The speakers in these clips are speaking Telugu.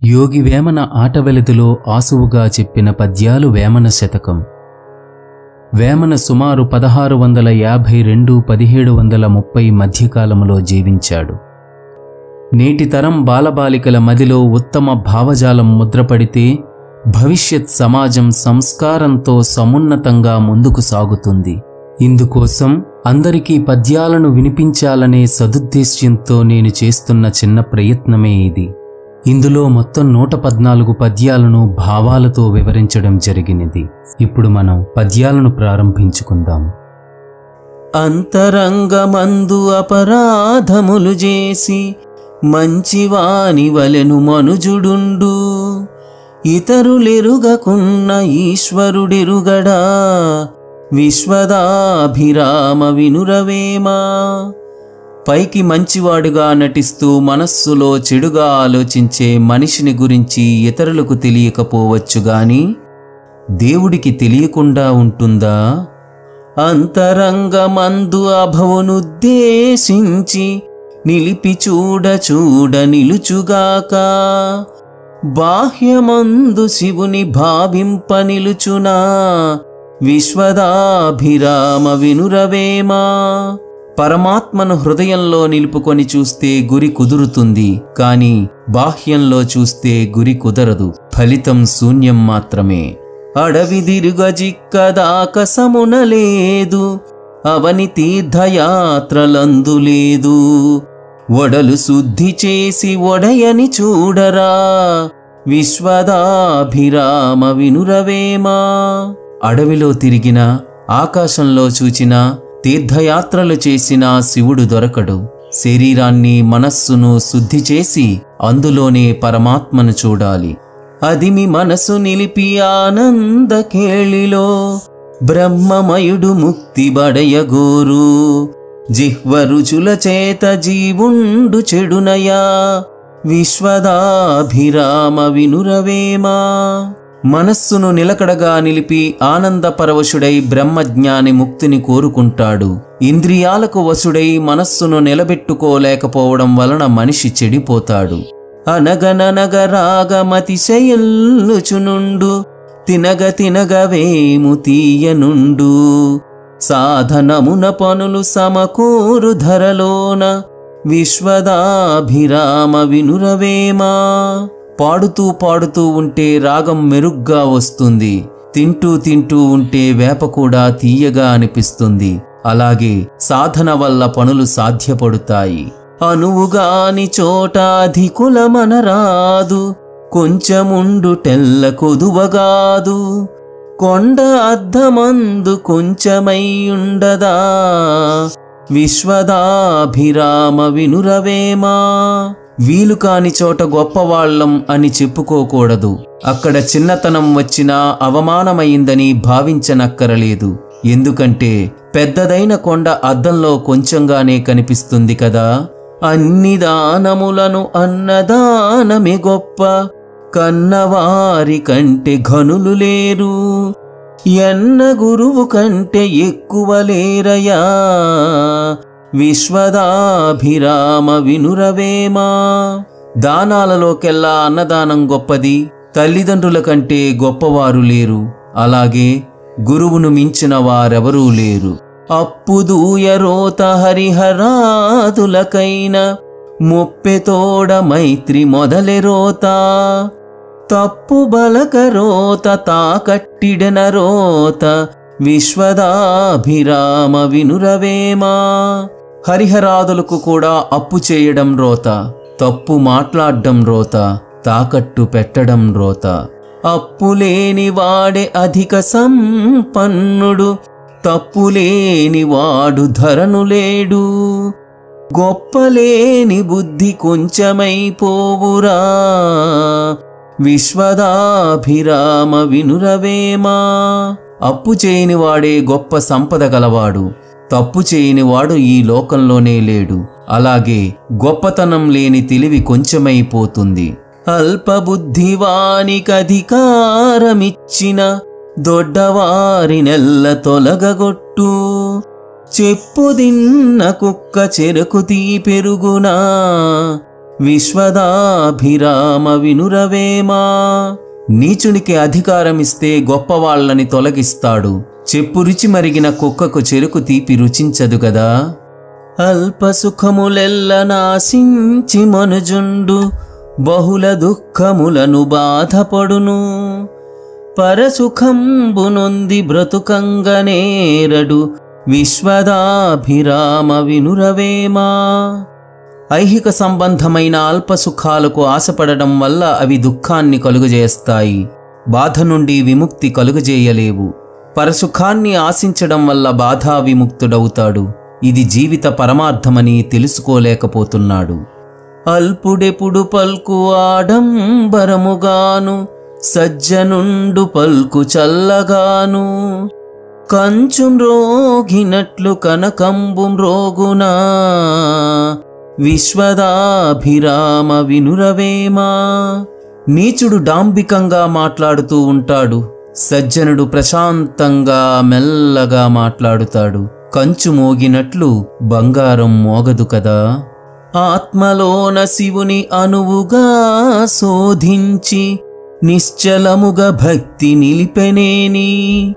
యోగి వేమన ఆటవెలతిలో ఆసువుగా చెప్పిన పద్యాలు వేమన శతకం వేమన సుమారు పదహారు వందల యాభై రెండు పదిహేడు వందల ముప్పై మధ్యకాలములో జీవించాడు నేటి తరం బాలబాలికల మదిలో ఉత్తమ భావజాలం ముద్రపడితే భవిష్యత్ సమాజం సంస్కారంతో సమున్నతంగా ముందుకు సాగుతుంది ఇందుకోసం అందరికీ పద్యాలను వినిపించాలనే సదుద్దేశ్యంతో నేను చేస్తున్న చిన్న ప్రయత్నమే ఇది ఇందులో మొత్తం నూట పద్నాలుగు పద్యాలను భావాలతో వివరించడం జరిగినది ఇప్పుడు మనం పద్యాలను ప్రారంభించుకుందాం అంతరంగమందు అపరాధములు చేసి మంచివాని వలెను మనుజుడుండు ఇతరులెరుగకున్న ఈశ్వరుడెరుగడా విశ్వదాభిరామ వినురవేమా పైకి మంచివాడుగా నటిస్తూ మనస్సులో చెడుగా ఆలోచించే మనిషిని గురించి ఇతరులకు తెలియకపోవచ్చు గాని దేవుడికి తెలియకుండా ఉంటుందా అంతరంగమందు అభవునుద్దేశించి నిలిపి చూడ చూడ నిలుచుగాక బాహ్యమందు శివుని భావింప నిలుచునా విశ్వదాభిరామ వినురవేమా పరమాత్మను హృదయంలో నిలుపుకొని చూస్తే గురి కుదురుతుంది కాని బాహ్యంలో చూస్తే గురి కుదరదు ఫలితం శూన్యం మాత్రమే అడవి దిరుగజిక్కదాక సమున లేదు అవని తీర్థయాత్రలందు లేదు ఒడలు శుద్ధి చేసి ఒడయని చూడరా విశ్వదాభిరామ వినురవేమా అడవిలో తిరిగిన ఆకాశంలో చూచిన తీర్థయాత్రలు చేసిన శివుడు దొరకడు శరీరాన్ని మనస్సును శుద్ధి చేసి అందులోనే పరమాత్మను చూడాలి అది మీ మనసు నిలిపి ఆనంద కేళిలో బ్రహ్మమయుడు ముక్తి బడయగోరు జిహ్వ రుచుల చేత జీవుండు చెడునయా విశ్వదాభిరామ వినురవేమా మనస్సును నిలకడగా నిలిపి ఆనందపరవశుడై బ్రహ్మజ్ఞాని ముక్తిని కోరుకుంటాడు ఇంద్రియాలకు వశుడై మనస్సును నిలబెట్టుకోలేకపోవడం వలన మనిషి చెడిపోతాడు అనగనగరాగమతిశయల్లుచునుండు తినగ తినగవేము తీయనుండు సాధనమున పనులు సమకూరు ధరలోన విశ్వదాభిరామ వినురవేమా పాడుతూ పాడుతూ ఉంటే రాగం మెరుగ్గా వస్తుంది తింటూ తింటూ ఉంటే వేప కూడా తీయగా అనిపిస్తుంది అలాగే సాధన వల్ల పనులు సాధ్యపడుతాయి అనువుగాని చోట అధికులమనరాదు కొంచెముండు టెల్ల కొదువగాదు కొండ అద్దమందు కొంచెమై ఉండదా విశ్వదాభిరామ వినురవేమా వీలు కాని చోట గొప్పవాళ్లం అని చెప్పుకోకూడదు అక్కడ చిన్నతనం వచ్చినా అవమానమైందని భావించనక్కరలేదు ఎందుకంటే పెద్దదైన కొండ అద్దంలో కొంచెంగానే కనిపిస్తుంది కదా అన్ని దానములను అన్నదానమే గొప్ప కన్నవారి కంటే ఘనులు లేరు ఎన్న గురువు కంటే ఎక్కువ లేరయా విశ్వదాభిరామ వినురవేమా దానాలలోకెల్లా అన్నదానం గొప్పది తల్లిదండ్రుల కంటే గొప్పవారు లేరు అలాగే గురువును మించిన వారెవరూ లేరు అప్పుదూయరోత హరిహరాదులకైన ముప్పెతోడ మైత్రి మొదలెరోత తప్పు బలకరోత తాకట్టిడన రోత విశ్వదాభిరామ వినురవేమా హరిహరాదులకు కూడా అప్పు చేయడం రోత తప్పు మాట్లాడ్డం రోత తాకట్టు పెట్టడం రోత అప్పులేని వాడే అధిక సంపన్నుడు తప్పులేని వాడు ధరను లేడు గొప్పలేని బుద్ధి కొంచెమైపోవురా విశ్వదాభిరామ వినురవేమా అప్పు చేయని వాడే గొప్ప సంపద గలవాడు తప్పు చేయనివాడు ఈ లోకంలోనే లేడు అలాగే గొప్పతనం లేని తెలివి కొంచెమైపోతుంది అల్పబుద్ధివానికధికారమిచ్చిన దొడ్డవారినెల్ల తొలగగొట్టు చెప్పు దిన్న కుక్క చెరకు తీ పెరుగునా విశ్వదాభిరామ వినురవేమా నీచునికి అధికారమిస్తే గొప్పవాళ్ళని తొలగిస్తాడు చెప్పు రుచి మరిగిన కుక్కకు చెరుకు తీపి రుచించదు గదా అల్ప సుఖములెల్ల నాశించి మనుజుండు బహుళ దుఃఖములను బాధపడును పరసుఖంబునొంది బ్రతుకంగనేరడు విశ్వదాభిరామ వినురవేమా ఐహిక సంబంధమైన అల్ప సుఖాలకు ఆశపడడం వల్ల అవి దుఃఖాన్ని కలుగజేస్తాయి బాధ నుండి విముక్తి కలుగజేయలేవు పరసుఖాన్ని ఆశించడం వల్ల బాధా విముక్తుడవుతాడు ఇది జీవిత పరమార్థమని తెలుసుకోలేకపోతున్నాడు అల్పుడెప్పుడు పల్కు ఆడంబరముగాను సజ్జనుండు పల్కు చల్లగాను కంచు మ్రోగినట్లు కనకంబు మ్రోగునా విశ్వదాభిరామ వినురవేమా నీచుడు డాంబికంగా మాట్లాడుతూ ఉంటాడు సజ్జనుడు ప్రశాంతంగా మెల్లగా మాట్లాడుతాడు కంచు మోగినట్లు బంగారం మోగదు కదా ఆత్మలోన శివుని అనువుగా శోధించి నిశ్చలముగా భక్తి నిలిపెనేని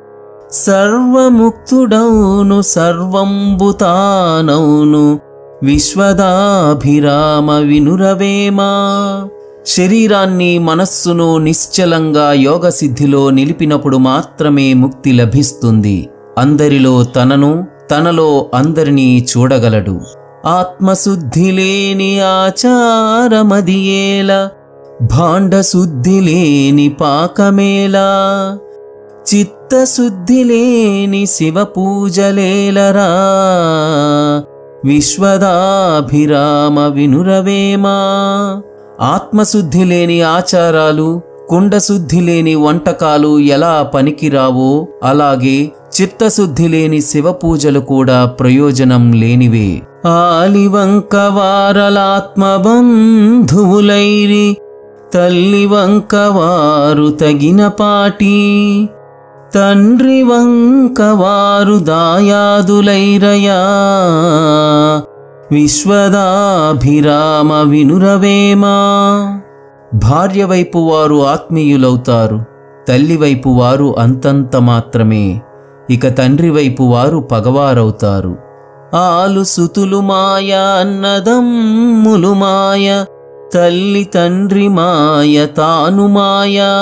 సర్వముక్తుడౌను సర్వంబుతానౌను విశ్వదాభిరామ వినురవేమా శరీరాన్ని మనస్సును నిశ్చలంగా యోగసిద్ధిలో నిలిపినప్పుడు మాత్రమే ముక్తి లభిస్తుంది అందరిలో తనను తనలో అందరినీ చూడగలడు ఆత్మశుద్ధి లేని ఆచారమదియేల భాండశుద్ధి లేని పాకమేలా చిత్తశుద్ధి లేని శివ పూజలేలరా విశ్వదాభిరామ వినురవేమా ఆత్మశుద్ధి లేని ఆచారాలు కుండశుద్ధి లేని వంటకాలు ఎలా పనికిరావో అలాగే చిత్తశుద్ధి లేని శివ పూజలు కూడా ప్రయోజనం లేనివే ఆలివంక వారలాత్మబంధువులైరి తల్లి వంక వారు తగిన పాటి తండ్రి వంక వారు దాయాదులైరయా విశ్వదాభిరామ వినురవేమా భార్య వైపు వారు ఆత్మీయులవుతారు తల్లి వైపు వారు అంతంత మాత్రమే ఇక తండ్రి వైపు వారు పగవారవుతారు ఆలు సుతులు మాయ అన్నదమ్ములు మాయ తల్లి తండ్రి మాయ తాను మాయా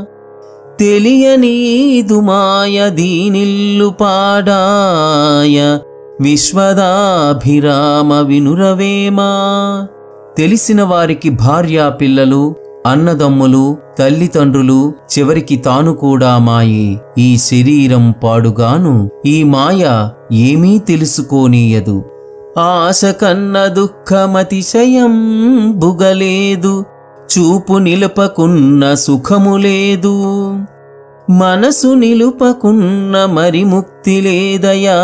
తెలియనీదు మాయ దీనిల్లు పాడాయ విశ్వదాభిరామ వినురవేమా తెలిసిన వారికి భార్యా పిల్లలు అన్నదమ్ములు తల్లిదండ్రులు చివరికి తాను కూడా మాయే ఈ శరీరం పాడుగాను ఈ మాయ ఏమీ తెలుసుకోనీయదు ఆశ కన్న దుఃఖమతిశయం బుగలేదు చూపు నిలుపకున్న సుఖము లేదు మనసు నిలుపకున్న మరి ముక్తి లేదయా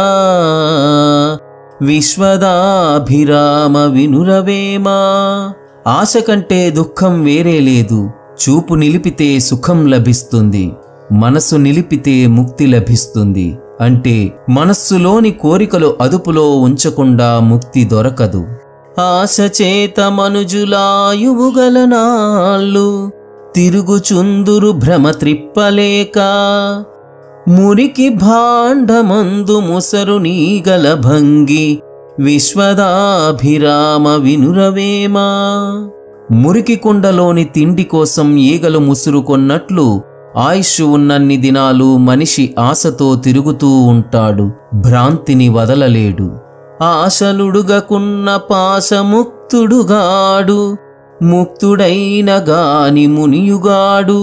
విశ్వదాభిరామ వినురవేమా ఆశ కంటే దుఃఖం వేరే లేదు చూపు నిలిపితే సుఖం లభిస్తుంది మనసు నిలిపితే ముక్తి లభిస్తుంది అంటే మనస్సులోని కోరికలు అదుపులో ఉంచకుండా ముక్తి దొరకదు ఆశ చేత మనుజులాయువు గలనాళ్ళు తిరుగుచుందురు భ్రమ త్రిప్పలేక మురికి భాండమందు ముసరు నీగల భంగి విశ్వదాభిరామ వినురవేమా మురికి కుండలోని తిండి కోసం ఈగలు ముసురుకొన్నట్లు ఆయుష్ ఉన్నన్ని దినాలు మనిషి ఆశతో తిరుగుతూ ఉంటాడు భ్రాంతిని వదలలేడు ఆశలుడుగకున్న పాశముక్తుడుగాడు ముక్తుడైన గాని మునియుగాడు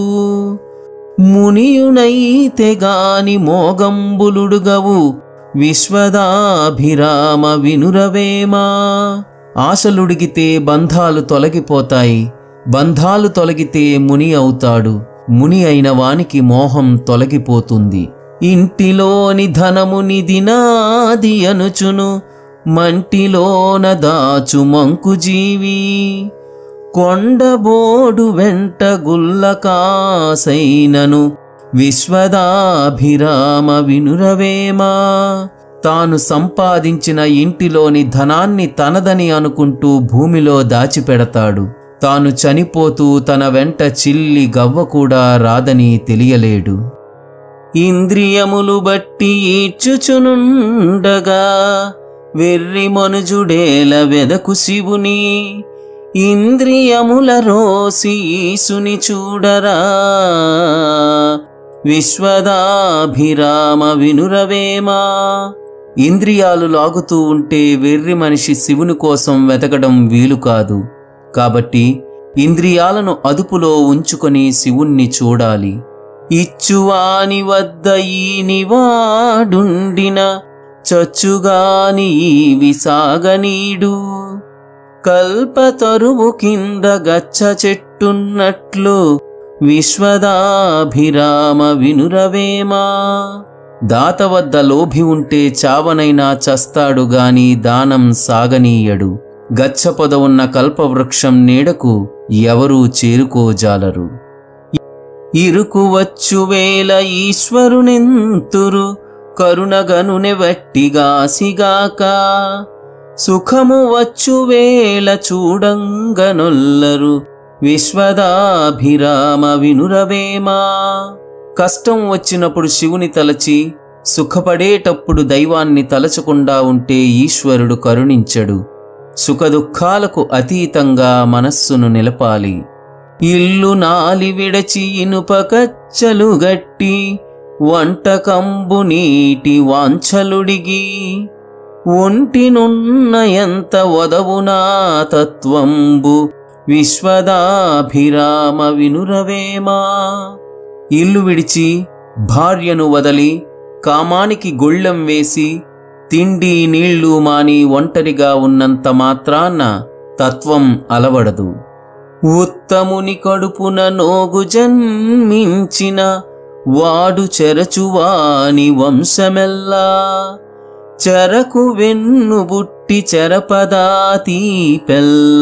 మునియునైతే గాని మోగంబులుడుగవు విశ్వదాభిరామ వినురవేమా ఆశలుడిగితే బంధాలు తొలగిపోతాయి బంధాలు తొలగితే ముని అవుతాడు ముని అయిన వానికి మోహం తొలగిపోతుంది ఇంటిలోని ధనము నిధి నాది అనుచును మంటిలోన దాచు మంకు జీవి కొండబోడు వెంట గుల్ల కాసైనను విశ్వదాభిరామ వినురవేమా తాను సంపాదించిన ఇంటిలోని ధనాన్ని తనదని అనుకుంటూ భూమిలో దాచిపెడతాడు తాను చనిపోతూ తన వెంట చిల్లి గవ్వ కూడా రాదని తెలియలేడు ఇంద్రియములు బట్టి ఈడ్చుచునుండగా వెర్రి మనుజుడేల వెదకు శివుని ఇంద్రియముల రోసి ఈసుని చూడరా విశ్వదాభిరామ వినురవేమా ఇంద్రియాలు లాగుతూ ఉంటే వెర్రి మనిషి శివుని కోసం వెతకడం వీలు కాదు కాబట్టి ఇంద్రియాలను అదుపులో ఉంచుకొని శివుణ్ణి చూడాలి ఇచ్చువాని వద్ద ఈనివాడుండిన చచ్చుగాని ఈ విసాగనీడు కల్పతరువు కింద గచ్చ చెట్టున్నట్లు విశ్వదాభిరామ వినురవేమా దాత వద్ద లోభి ఉంటే చావనైనా చస్తాడు గాని దానం సాగనీయడు గచ్చ పొద ఉన్న కల్పవృక్షం నీడకు ఎవరూ చేరుకోజాలరు ఇరుకు వచ్చువేల ఈశ్వరునెంతురు కరుణగనునె వట్టిగాసిగాక సుఖము వచ్చువేల చూడంగనొల్లరు విశ్వదాభిరామ వినురవేమా కష్టం వచ్చినప్పుడు శివుని తలచి సుఖపడేటప్పుడు దైవాన్ని తలచకుండా ఉంటే ఈశ్వరుడు కరుణించడు సుఖదుఖాలకు అతీతంగా మనస్సును నిలపాలి ఇల్లు నాలి విడచి ఇనుప కచ్చలు గట్టి వంటకంబు నీటి వాంఛలుడిగి ఒంటినున్న ఎంత వదవునా తత్వంబు విశ్వదాభిరామ వినురవేమా ఇల్లు విడిచి భార్యను వదలి కామానికి గొళ్ళెం వేసి తిండి నీళ్లు మాని ఒంటరిగా ఉన్నంత మాత్రాన తత్వం అలవడదు ఉత్తముని కడుపున నోగు జన్మించిన వాడు చెరచువాని వంశమెల్లా చెరకు వెన్ను బుట్టి చెరపదాతీ పెల్ల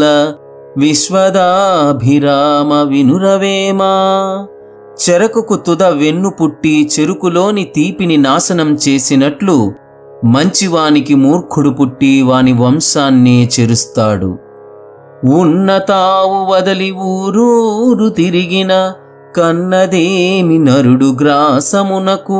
విశ్వదాభిరామ వినురవేమా చెరకుకు తుద వెన్ను పుట్టి చెరుకులోని తీపిని నాశనం చేసినట్లు మంచివానికి మూర్ఖుడు పుట్టి వాని వంశాన్నే చెరుస్తాడు ఉన్నతావు వదలి ఊరూరు తిరిగిన కన్నదేమి నరుడు గ్రాసమునకు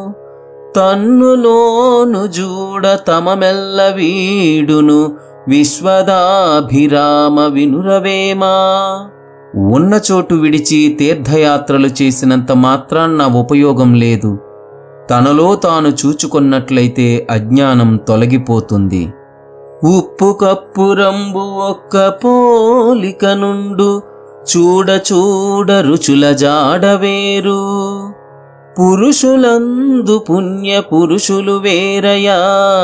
తన్నులోను జూడ తమమెల్ల వీడును విశ్వదాభిరామ వినురవేమా ఉన్న చోటు విడిచి తీర్థయాత్రలు చేసినంత మాత్రాన్న ఉపయోగం లేదు తనలో తాను చూచుకున్నట్లయితే అజ్ఞానం తొలగిపోతుంది ఉప్పు కప్పురంబు ఒక్క పోలిక నుండు చూడ చూడ రుచుల జాడవేరు పురుషులందు పుణ్య పురుషులు వేరయా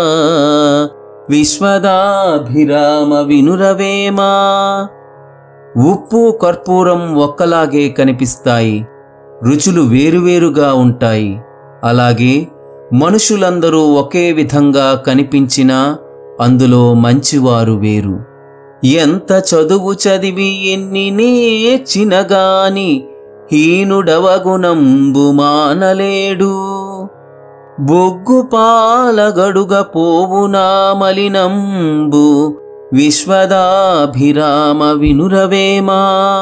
విశ్వదాభిరామ వినురవేమా ఉప్పు కర్పూరం ఒక్కలాగే కనిపిస్తాయి రుచులు వేరువేరుగా ఉంటాయి అలాగే మనుషులందరూ ఒకే విధంగా కనిపించినా అందులో మంచివారు వేరు ఎంత చదువు చదివి ఎన్ని నేర్చిన గాని హీనుడవగుణంబు మానలేడు బొగ్గు పాలగడుగ పోవునా మలినంబు విశ్వదాభిరామ వినురవేమా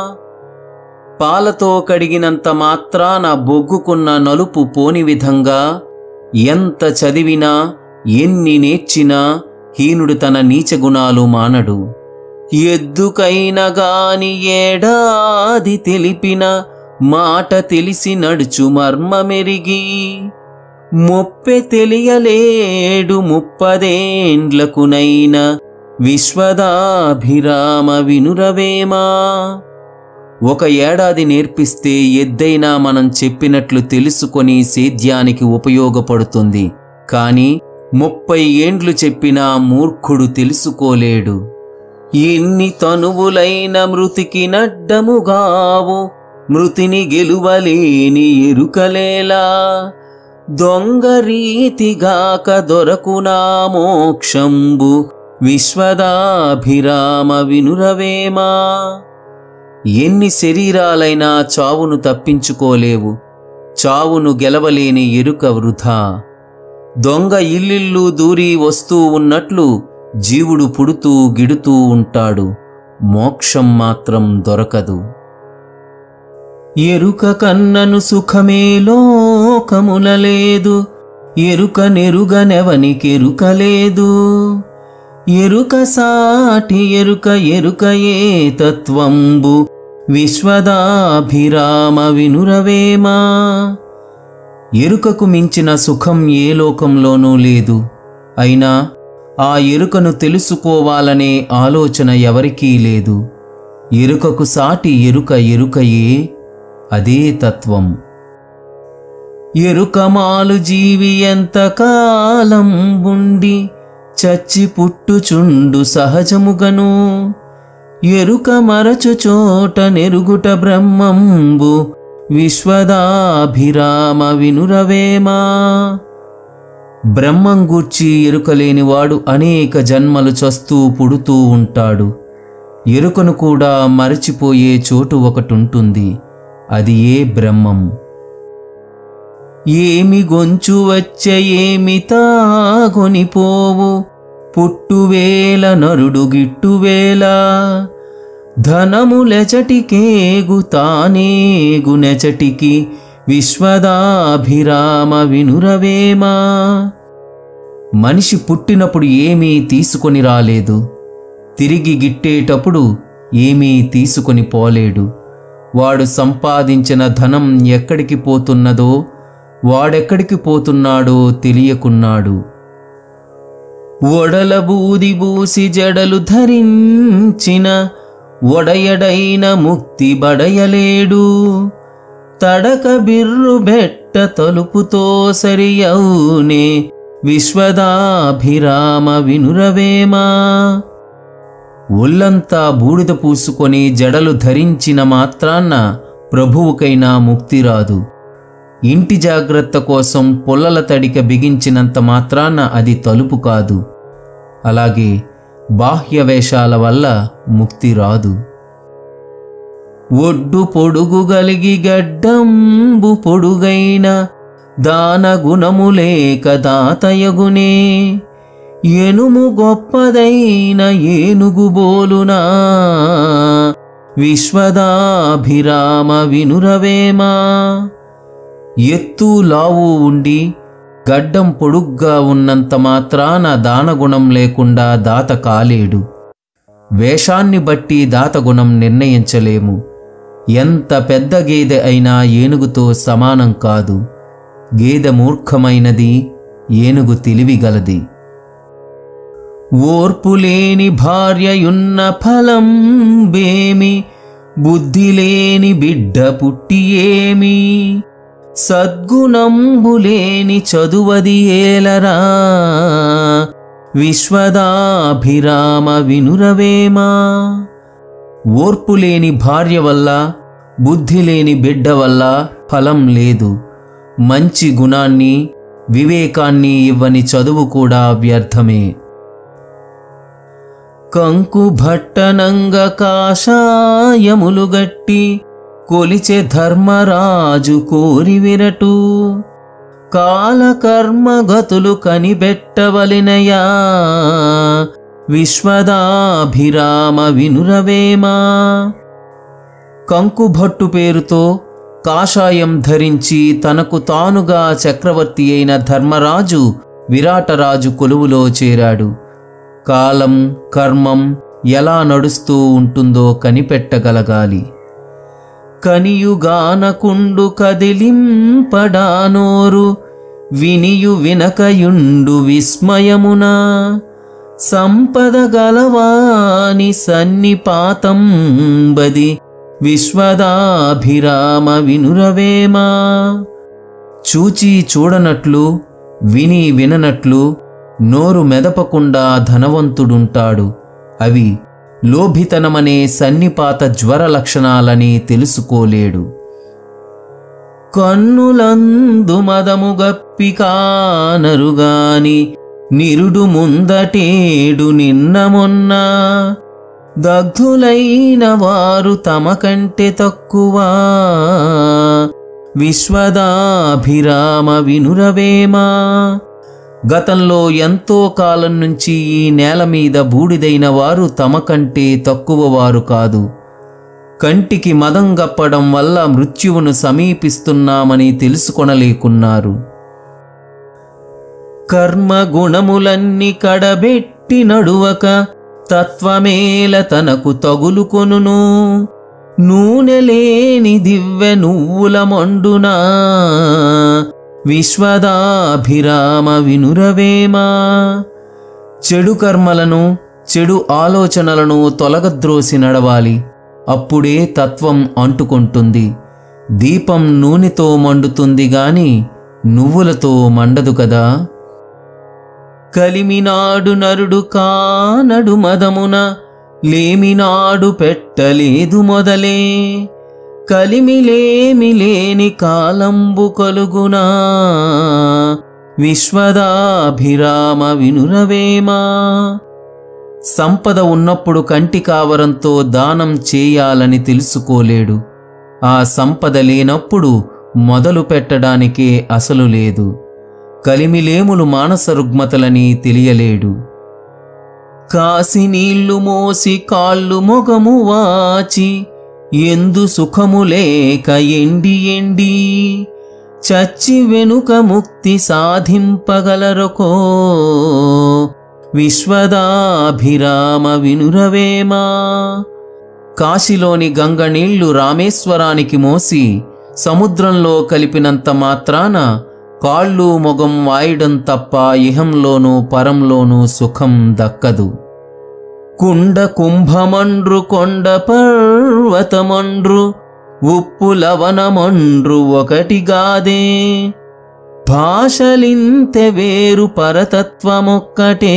పాలతో కడిగినంత మాత్రాన బొగ్గుకున్న నలుపు పోని విధంగా ఎంత చదివినా ఎన్ని నేర్చినా హీనుడు తన నీచ గుణాలు మానడు ఎద్దుకైన గాని ఏడాది తెలిపిన మాట తెలిసి నడుచు మర్మమెరిగి మొప్పె తెలియలేడు ముప్పదేండ్లకునైన విశ్వదాభిరామ వినురవేమా ఒక ఏడాది నేర్పిస్తే ఎద్దైనా మనం చెప్పినట్లు తెలుసుకొని సేద్యానికి ఉపయోగపడుతుంది కాని ముప్పై ఏండ్లు చెప్పినా మూర్ఖుడు తెలుసుకోలేడు ఎన్ని తనువులైన మృతికి నడ్డముగావు మృతిని గెలువలేని ఎరుకలేలా దొంగ రీతిగాక దొరకునా మోక్షంబు విశ్వదాభిరామ వినురవేమా ఎన్ని శరీరాలైనా చావును తప్పించుకోలేవు చావును గెలవలేని ఎరుక వృధా దొంగ ఇల్లిల్లు దూరి వస్తూ ఉన్నట్లు జీవుడు పుడుతూ గిడుతూ ఉంటాడు మోక్షం మాత్రం దొరకదు ఎరుక కన్నను సుఖమే లోకముల లేదు ఎరుక నెరుగనెవనికెరుక లేదు ఎరుక సాటి ఎరుక ఎరుక ఏ తత్వంబు విశ్వదాభిరామ వినురవేమా ఎరుకకు మించిన సుఖం ఏ లోకంలోనూ లేదు అయినా ఆ ఎరుకను తెలుసుకోవాలనే ఆలోచన ఎవరికీ లేదు ఎరుకకు సాటి ఎరుక ఎరుకయే అదే తత్వం ఎరుకమాలు జీవి ఎంతకాలం ఉండి చచ్చి పుట్టుచుండు సహజముగను ఎరుక మరచు చోట నెరుగుట బ్రహ్మంబు విశ్వదాభిరామ వినురవేమా బ్రహ్మం గూర్చి ఎరుకలేనివాడు అనేక జన్మలు చస్తూ పుడుతూ ఉంటాడు ఎరుకను కూడా మరచిపోయే చోటు ఒకటుంటుంది అది ఏ బ్రహ్మం ఏమి గొంచు వచ్చే ఏమి తాగొనిపోవు పుట్టువేల నరుడు గిట్టువేల ధనములెచటికేగు తానేగు నెచటికి విశ్వదాభిరామ వినురవేమా మనిషి పుట్టినప్పుడు ఏమీ తీసుకొని రాలేదు తిరిగి గిట్టేటప్పుడు ఏమీ తీసుకొని పోలేడు వాడు సంపాదించిన ధనం ఎక్కడికి పోతున్నదో వాడెక్కడికి పోతున్నాడో తెలియకున్నాడు ఒడల బూది బూసి జడలు ధరించిన ఒడయడైన ముక్తి బడయలేడు తడక బిర్రు బెట్ట తలుపుతో సరియౌనే విశ్వదాభిరామ వినురవేమా ఒళ్ళంతా బూడిద పూసుకొని జడలు ధరించిన మాత్రాన్న ప్రభువుకైనా ముక్తి రాదు ఇంటి జాగ్రత్త కోసం పొల్లల తడిక బిగించినంత మాత్రాన అది తలుపు కాదు అలాగే బాహ్య వేషాల వల్ల ముక్తి రాదు ఒడ్డు పొడుగు గలిగి గడ్డంబు పొడుగైన దాన గుణము లేక దాతయగునే ఎనుము గొప్పదైన ఏనుగు బోలునా విశ్వదాభిరామ వినురవేమా ఎత్తు లావు ఉండి గడ్డం పొడుగ్గా ఉన్నంత మాత్రాన దానగుణం లేకుండా దాత కాలేడు వేషాన్ని బట్టి దాతగుణం నిర్ణయించలేము ఎంత పెద్ద గేదె అయినా ఏనుగుతో సమానం కాదు గేదె మూర్ఖమైనది ఏనుగు తెలివిగలది ఓర్పులేని భార్యయున్న ఫలం బేమి బుద్ధి లేని బిడ్డ పుట్టి ఏమి సద్గుణంబులేని చదువది ఏలరా విశ్వదాభిరామ వినురవేమా ఓర్పులేని భార్య వల్ల బుద్ధి లేని బిడ్డ వల్ల ఫలం లేదు మంచి గుణాన్ని వివేకాన్ని ఇవ్వని చదువు కూడా వ్యర్థమే కంకు భట్టనంగ కాషాయములు గట్టి కొలిచె ధర్మరాజు కోరి విరటు కాలకర్మగతులు కనిబెట్టవలినయా విశ్వదాభిరామ వినురవేమా కంకుభట్టు పేరుతో కాషాయం ధరించి తనకు తానుగా చక్రవర్తి అయిన ధర్మరాజు విరాటరాజు కొలువులో చేరాడు కాలం కర్మం ఎలా నడుస్తూ ఉంటుందో కనిపెట్టగలగాలి కనియుగానకుండు కదిలింపడానోరు వినియు వినకయుండు విస్మయమున సంపద గలవాని సన్నిపాతం బది విశ్వదాభిరామ వినురవేమా చూచి చూడనట్లు విని విననట్లు నోరు మెదపకుండా ధనవంతుడుంటాడు అవి లోభితనమనే సన్నిపాత జ్వర లక్షణాలని తెలుసుకోలేడు కన్నులందు మదము గప్పి కానరుగాని నిరుడు ముందటేడు నిన్న మొన్న దగ్ధులైన వారు తమ కంటే తక్కువ విశ్వదాభిరామ వినురవేమా గతంలో ఎంతో కాలం నుంచి ఈ నేల మీద బూడిదైన వారు తమ కంటే తక్కువ వారు కాదు కంటికి మదం గప్పడం వల్ల మృత్యువును సమీపిస్తున్నామని తెలుసుకొనలేకున్నారు కర్మ గుణములన్నీ కడబెట్టి నడువక తత్వమేల తనకు తగులుకొనును నూనె లేని దివ్వె నువ్వుల మండునా విశ్వదాభిరామ వినురవేమా చెడు కర్మలను చెడు ఆలోచనలను తొలగద్రోసి నడవాలి అప్పుడే తత్వం అంటుకుంటుంది దీపం నూనెతో మండుతుంది గాని నువ్వులతో మండదు కదా కలిమినాడు నరుడు కానడు మదమున లేమినాడు పెట్టలేదు మొదలే కలిమిలేమి లేని కాలంబు కలుగునా విశ్వదాభిరామ వినురవేమా సంపద ఉన్నప్పుడు కంటి కావరంతో దానం చేయాలని తెలుసుకోలేడు ఆ సంపద లేనప్పుడు మొదలు పెట్టడానికే అసలు లేదు కలిమిలేములు మానస రుగ్మతలని తెలియలేడు కాసి నీళ్లు మోసి కాళ్ళు మొగము వాచి ఎందు సుఖము లేక ఎండి ఎండి చచ్చి వెనుక ముక్తి సాధింపగలరకో విశ్వదాభిరామ వినురవేమా కాశీలోని గంగ నీళ్లు రామేశ్వరానికి మోసి సముద్రంలో కలిపినంత మాత్రాన కాళ్ళు మొగం వాయడం తప్ప ఇహంలోనూ పరంలోనూ సుఖం దక్కదు కుండ కుంభమండ్రు కొండ పర్వతమండ్రు ఉప్పు లవణమండ్రు ఒకటిగాదే భాషలింతె వేరు పరతత్వమొక్కటే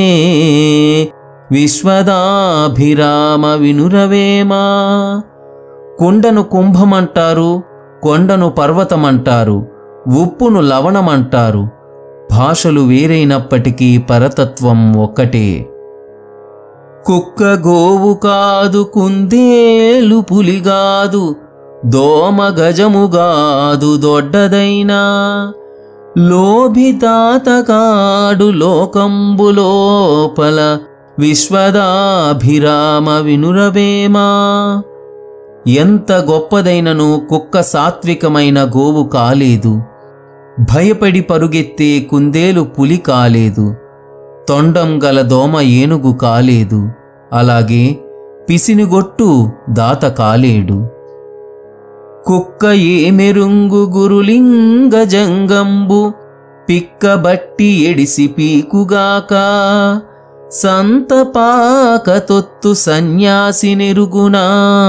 విశ్వదాభిరామ వినురవేమా కుండను కుంభమంటారు కొండను పర్వతమంటారు ఉప్పును లవణమంటారు భాషలు వేరైనప్పటికీ పరతత్వం ఒక్కటే కుక్క గోవు కాదు కుందేలు పులిగాదు దోమ గజముగాదు దొడ్డదైనా లోభితాతకాడు లోకంబు లోపల విశ్వదాభిరామ వినురవేమా ఎంత గొప్పదైనను కుక్క సాత్వికమైన గోవు కాలేదు భయపడి పరుగెత్తే కుందేలు పులి కాలేదు తొండం గల దోమ ఏనుగు కాలేదు అలాగే పిసినిగొట్టు దాత కాలేడు కుక్క ఏమెరుంగు గురులింగ జంగంబు పిక్కబట్టి ఎడిసి పీకుగాక సంతపాక తొత్తు సన్యాసి నెరుగునా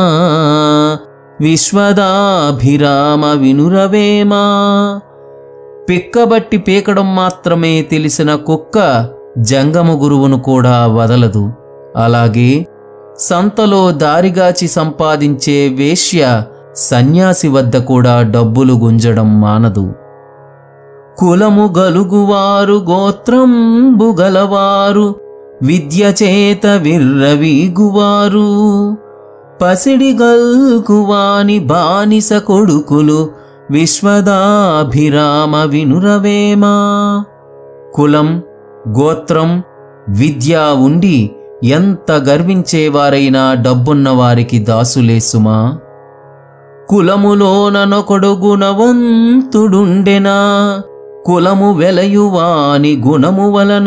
విశ్వదాభిరామ వినురవేమా పిక్కబట్టి పీకడం మాత్రమే తెలిసిన కుక్క జంగమ గురువును కూడా వదలదు అలాగే సంతలో దారిగాచి సంపాదించే వేశ్య సన్యాసి వద్ద కూడా డబ్బులు గుంజడం మానదు కులము గలుగువారు గోత్రంబు గలవారు విద్య చేత విర్రవీగువారు పసిడి గల్కువాని బానిస కొడుకులు విశ్వదాభిరామ వినురవేమా కులం గోత్రం విద్య ఉండి ఎంత గర్వించేవారైనా డబ్బున్న వారికి దాసులేసుమా కులములోననొకడు గుణవంతుడుండెనా కులము వెలయువాని గుణము వలన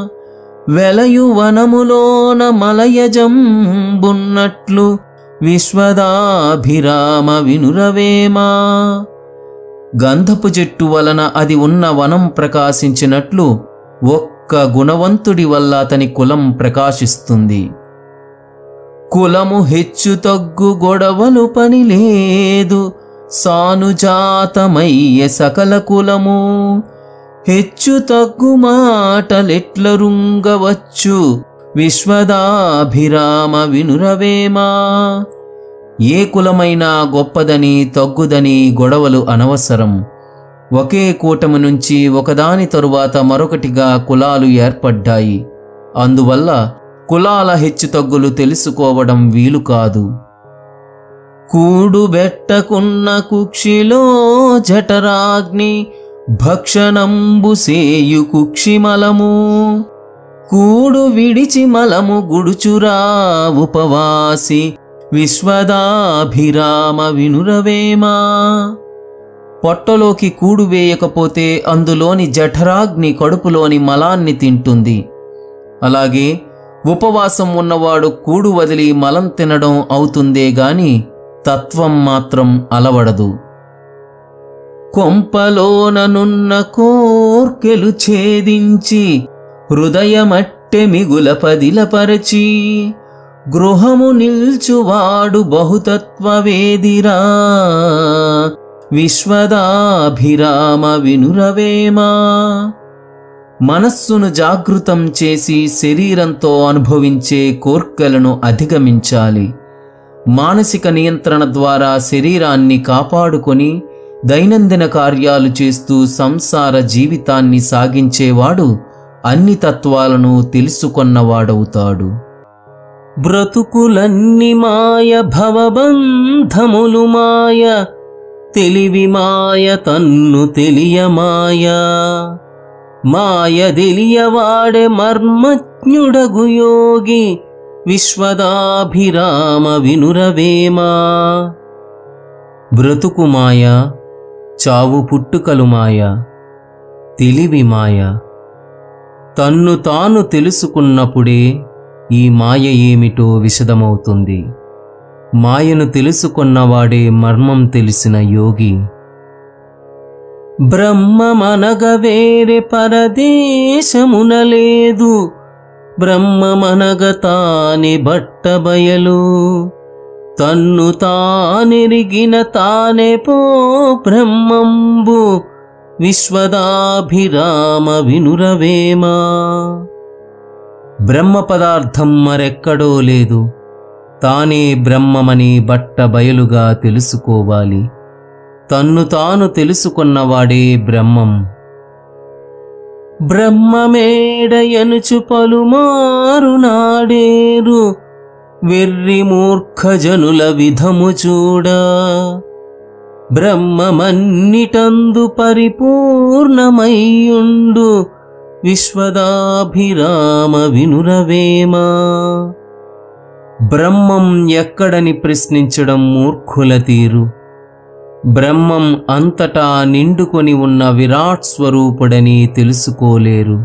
వెలయువనములోన మలయజంబున్నట్లు విశ్వదాభిరామ వినురవేమా గంధపు చెట్టు వలన అది ఉన్న వనం ప్రకాశించినట్లు ఒక్క గుణవంతుడి వల్ల అతని కులం ప్రకాశిస్తుంది కులము హెచ్చు తగ్గు గొడవలు పని లేదు సానుజాతమయ్యే సకల కులము హెచ్చు తగ్గు మాటలెట్ల రుంగవచ్చు విశ్వదాభిరామ వినురవేమా ఏ కులమైనా గొప్పదని తగ్గుదని గొడవలు అనవసరం ఒకే కూటమి నుంచి ఒకదాని తరువాత మరొకటిగా కులాలు ఏర్పడ్డాయి అందువల్ల కులాల హెచ్చుతగ్గులు తెలుసుకోవడం వీలు కాదు కూడు బెట్టకున్న కుక్షిలో జఠరాగ్ని భక్షణంబు సేయు కుక్షిమలము కూడు విడిచి మలము గుడుచురా ఉపవాసి విశ్వదాభిరామ వినురవేమా పొట్టలోకి కూడు వేయకపోతే అందులోని జఠరాగ్ని కడుపులోని మలాన్ని తింటుంది అలాగే ఉపవాసం ఉన్నవాడు కూడు వదిలి మలం తినడం అవుతుందే గాని తత్వం మాత్రం అలవడదు కొంపలోననున్న కోర్కెలు ఛేదించి హృదయమట్టె మిగుల పదిలపరచి గృహము నిల్చువాడు బహుతత్వవేదిరా విశ్వదాభిరామ వినురవేమా మనస్సును జాగృతం చేసి శరీరంతో అనుభవించే కోర్కెలను అధిగమించాలి మానసిక నియంత్రణ ద్వారా శరీరాన్ని కాపాడుకొని దైనందిన కార్యాలు చేస్తూ సంసార జీవితాన్ని సాగించేవాడు అన్ని తత్వాలను తెలుసుకొన్నవాడవుతాడు బ్రతుకులన్ని మాయ భవబంధములు మాయ తెలివి మాయ తన్ను తెలియమాయ మాయ తెలియవాడే మర్మజ్ఞుడగు యోగి విశ్వదాభిరామ వినురవేమా బ్రతుకు మాయ చావు పుట్టుకలు మాయ తెలివి మాయ తన్ను తాను తెలుసుకున్నప్పుడే ఈ మాయ ఏమిటో విశదమవుతుంది మాయను తెలుసుకున్నవాడే మర్మం తెలిసిన యోగి బ్రహ్మమనగ వేరే పరదేశమున లేదు బ్రహ్మమనగ తాని బట్టబయలు తన్ను తానెరిగిన తానే పో బ్రహ్మంబు విశ్వదాభిరామ వినురవేమా బ్రహ్మ పదార్థం మరెక్కడో లేదు తానే బ్రహ్మమని బట్ట బయలుగా తెలుసుకోవాలి తన్ను తాను తెలుసుకున్నవాడే బ్రహ్మం బ్రహ్మమేడయనుచు పలుమారు నాడేరు వెర్రి మూర్ఖజనుల విధము చూడా బ్రహ్మమన్నిటందు పరిపూర్ణమయ్యుండు విశ్వదాభిరామ వినురవేమా బ్రహ్మం ఎక్కడని ప్రశ్నించడం మూర్ఖుల తీరు బ్రహ్మం అంతటా నిండుకొని ఉన్న విరాట్ స్వరూపుడని తెలుసుకోలేరు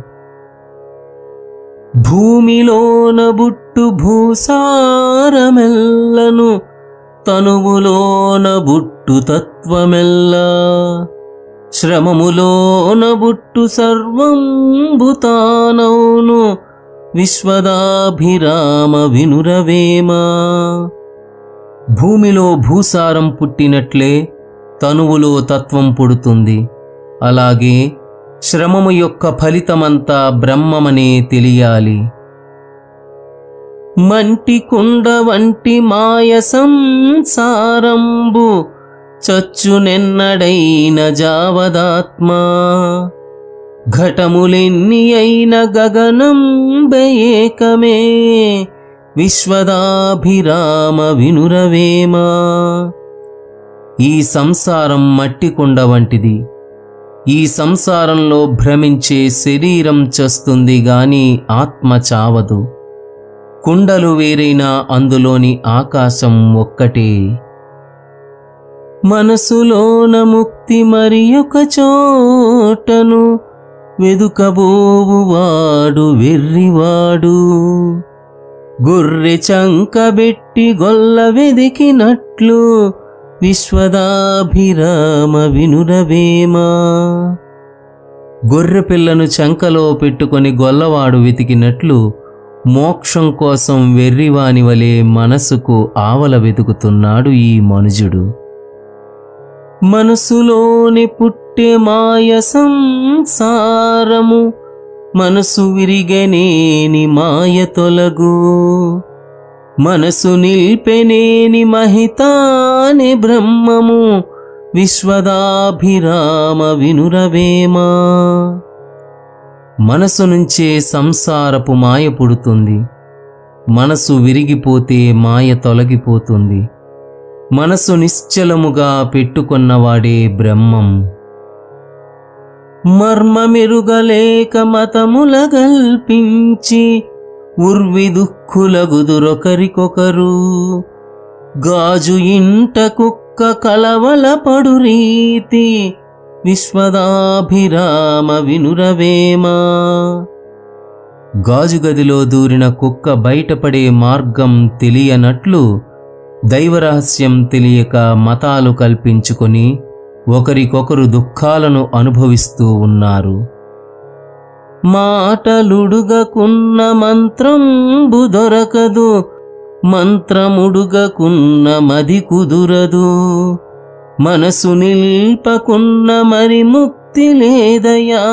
భూమిలోన బుట్టు భూసారమెల్లను తనువులోన బుట్టు తత్వమెల్లా శ్రమములోన బుట్టు సర్వంభుతానౌను విశ్వదాభిరామ వినురవేమా భూమిలో భూసారం పుట్టినట్లే తనువులో తత్వం పుడుతుంది అలాగే శ్రమము యొక్క ఫలితమంతా బ్రహ్మమనే తెలియాలి మంటి కుండ వంటి మాయ సంసారంబు చచ్చునెన్నడైన జావదాత్మా ఘటములెన్ని అయిన గగనం బేకమే విశ్వదాభిరామ వినురవేమా ఈ సంసారం మట్టి కుండ వంటిది ఈ సంసారంలో భ్రమించే శరీరం చస్తుంది గాని ఆత్మ చావదు కుండలు వేరైనా అందులోని ఆకాశం ఒక్కటే మనసులోన ముక్తి మరి ఒక చోటను వెదుకబోవువాడు వెర్రివాడు గొర్రె చంకబెట్టి గొల్ల వెదికినట్లు విశ్వదాభిరామ వినురవేమా గొర్రె పిల్లను చంకలో పెట్టుకొని గొల్లవాడు వెతికినట్లు మోక్షం కోసం వెర్రివాని వలె మనసుకు ఆవల వెతుకుతున్నాడు ఈ మనుజుడు మనసులోని పుట్టే మాయ సంసారము మనసు విరిగనేని మాయ తొలగు మనసు నిల్పెనేని మహితాని బ్రహ్మము విశ్వదాభిరామ వినురవేమా మనసు నుంచే సంసారపు మాయ పుడుతుంది మనసు విరిగిపోతే మాయ తొలగిపోతుంది మనసు నిశ్చలముగా పెట్టుకున్నవాడే బ్రహ్మం మర్మమెరుగలేక మతముల గల్పించి ఉర్వి దుఃఖులగుదురొకరికొకరు గాజు ఇంట కుక్క కలవల పడు రీతి విశ్వదాభిరామ వినురవేమా గాజు గదిలో దూరిన కుక్క బయటపడే మార్గం తెలియనట్లు దైవరహస్యం తెలియక మతాలు కల్పించుకొని ఒకరికొకరు దుఃఖాలను అనుభవిస్తూ ఉన్నారు మాటలుడుగకున్న మంత్రంబు దొరకదు మంత్రముడుగకున్న మది కుదురదు మనసు నిల్పకున్న మరి ముక్తి లేదయా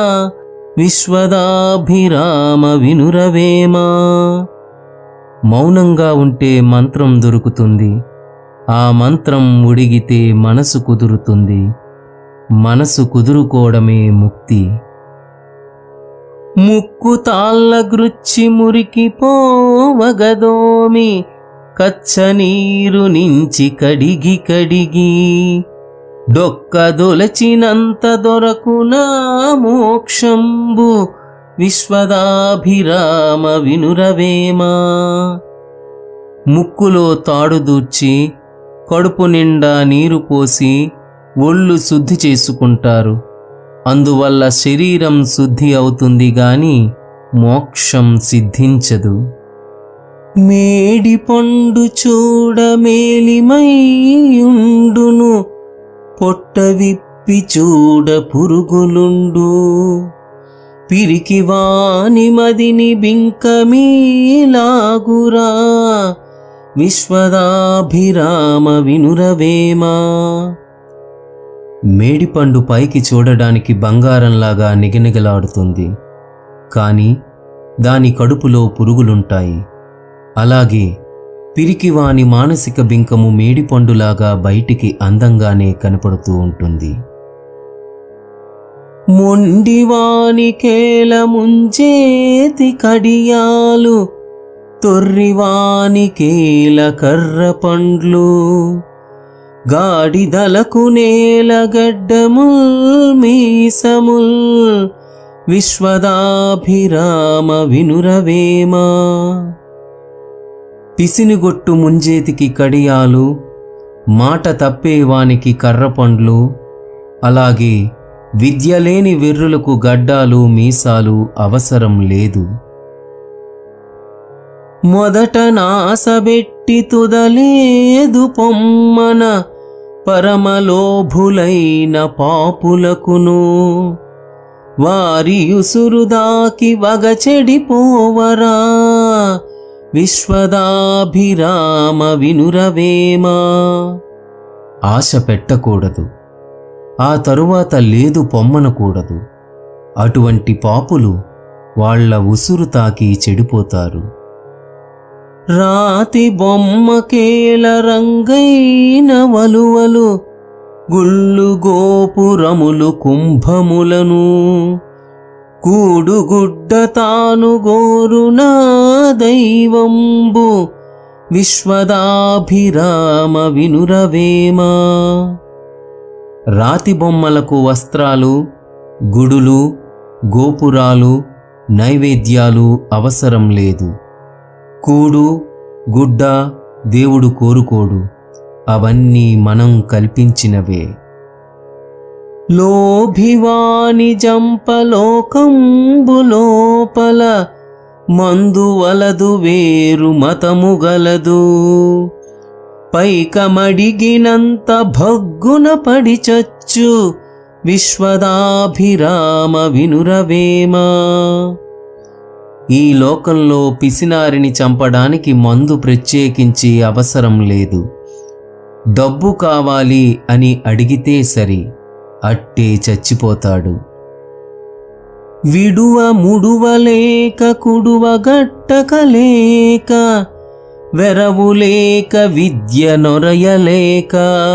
విశ్వదాభిరామ వినురవేమా మౌనంగా ఉంటే మంత్రం దొరుకుతుంది ఆ మంత్రం ఉడిగితే మనసు కుదురుతుంది మనసు కుదురుకోవడమే ముక్తి ముక్కు తాళ్ళ గృచ్చి మురికి పోవగదోమి కచ్చ నీరు నుంచి కడిగి కడిగి డొక్కదొలచినంత దొరకునా మోక్షంబు విశ్వదాభిరామ వినురవేమా ముక్కులో తాడు దూర్చి కడుపు నిండా నీరు పోసి ఒళ్ళు శుద్ధి చేసుకుంటారు అందువల్ల శరీరం శుద్ధి అవుతుంది గాని మోక్షం సిద్ధించదు మేడి పండు చూడ మేలిమైయుండును పొట్ట విప్పి చూడ పురుగులుండు పిరికి వాని మదిని బింకమీలాగురా విశ్వదాభిరామ వినురవేమా మేడిపండు పైకి చూడడానికి బంగారంలాగా నిగనిగలాడుతుంది కానీ దాని కడుపులో పురుగులుంటాయి అలాగే పిరికివాని మానసిక బింకము మేడిపండులాగా బయటికి అందంగానే కనపడుతూ ఉంటుంది మొండివానికేల ముంచేతి కడియాలు తొర్రివానికేల కర్ర పండ్లు గాడిదలకు నేల గడ్డముల్ మీసముల్ విశ్వదాభిరామ వినురవేమా పిసినిగొట్టు ముంజేతికి కడియాలు మాట తప్పేవానికి కర్రపండ్లు అలాగే విద్య లేని వెర్రులకు గడ్డాలు మీసాలు అవసరం లేదు మొదట నాసబెట్టి తుదలేదు పొమ్మన పరమలోభులైన పాపులకును వారి ఉసురు దాకి వగ చెడిపోవరా విశ్వదాభిరామ వినురవేమా ఆశ పెట్టకూడదు ఆ తరువాత లేదు పొమ్మనకూడదు అటువంటి పాపులు వాళ్ళ ఉసురు తాకి చెడిపోతారు రాతి బొమ్మకేల రంగైన వలువలు గుళ్ళు గోపురములు కుంభములను కూడుగుడ్డ తాను గోరునా దైవంబు విశ్వదాభిరామ వినురవేమా రాతి బొమ్మలకు వస్త్రాలు గుడులు గోపురాలు నైవేద్యాలు అవసరం లేదు కూడు గుడ్డ దేవుడు కోరుకోడు అవన్నీ మనం కల్పించినవే లోభివాని జంపలోకంబు లోపల మందు వలదు వేరు మతము గలదు పైకమడిగినంత భగ్గున పడి చచ్చు విశ్వదాభిరామ వినురవేమా ఈ లోకంలో పిసినారిని చంపడానికి మందు ప్రత్యేకించి అవసరం లేదు డబ్బు కావాలి అని అడిగితే సరి అట్టే చచ్చిపోతాడు విడువ ముడువలేక కుడువ గట్టకలేక వెరవులేక విద్య నొరయలేక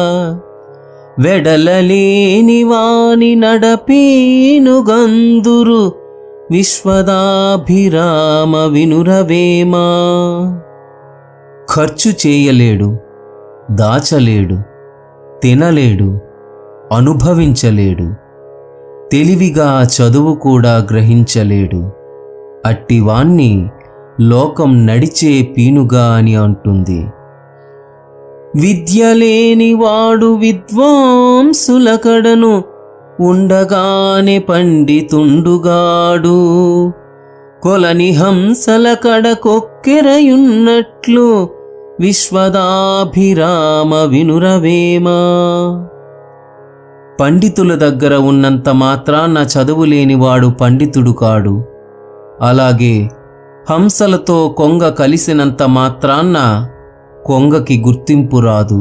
వెడలలేని వాని నడపేను గందురు విశ్వదాభిరామ వినురవేమా ఖర్చు చేయలేడు దాచలేడు తినలేడు అనుభవించలేడు తెలివిగా చదువు కూడా గ్రహించలేడు అట్టివాణ్ణి లోకం నడిచే పీనుగా అని అంటుంది విద్య లేనివాడు విద్వాంసుల కడను ఉండగానే పండితుండుగాడు కొలని హంసల కడ కొక్కెరయున్నట్లు విశ్వదాభిరామ వినురవేమా పండితుల దగ్గర ఉన్నంత మాత్రాన చదువు లేనివాడు పండితుడు కాడు అలాగే హంసలతో కొంగ కలిసినంత మాత్రాన్న కొంగకి గుర్తింపు రాదు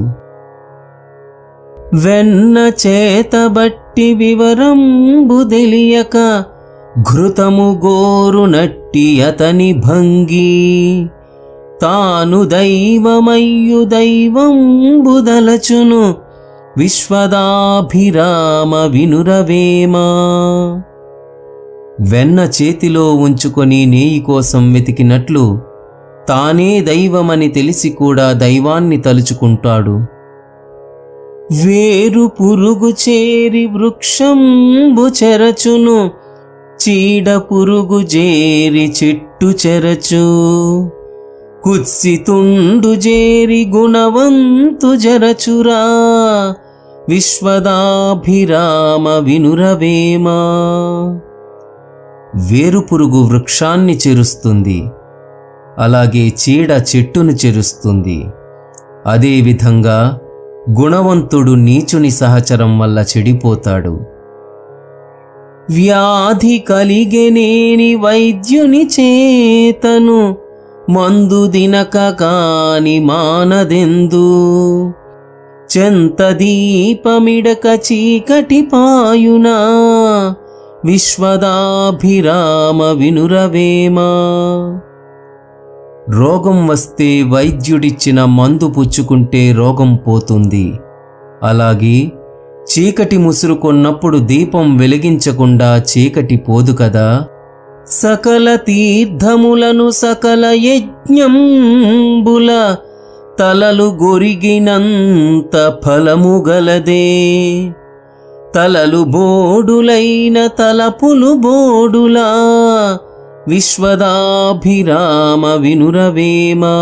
వెన్న చేతబట్టి వివరంబు తెలియక ఘృతము గోరు నట్టి అతని భంగి తాను దైవమయ్యు దైవంబుదలచును విశ్వదాభిరామ వినురవేమా వెన్న చేతిలో ఉంచుకొని నేయి కోసం వెతికినట్లు తానే దైవమని తెలిసి కూడా దైవాన్ని తలుచుకుంటాడు వేరు పురుగు చేరి వృక్షంబు చెరచును చీడ పురుగు చేరి చెట్టు చెరచు కుత్సితుండు చేరి గుణవంతు జరచురా విశ్వదాభిరామ వినురవేమా వేరుపురుగు వృక్షాన్ని చెరుస్తుంది అలాగే చీడ చెట్టును చెరుస్తుంది అదేవిధంగా గుణవంతుడు నీచుని సహచరం వల్ల చెడిపోతాడు వ్యాధి కలిగెనేని వైద్యుని చేతను మందు దినక కాని మానదెందు చెంత దీపమిడక చీకటి పాయునా విశ్వదాభిరామ వినురవేమా రోగం వస్తే వైద్యుడిచ్చిన మందు పుచ్చుకుంటే రోగం పోతుంది అలాగే చీకటి ముసురుకొన్నప్పుడు దీపం వెలిగించకుండా చీకటి పోదు కదా సకల తీర్థములను సకల యజ్ఞంబుల తలలు గొరిగినంత ఫలము గలదే తలలు బోడులైన తలపులు బోడులా విశ్వదాభిరామ వినురవేమా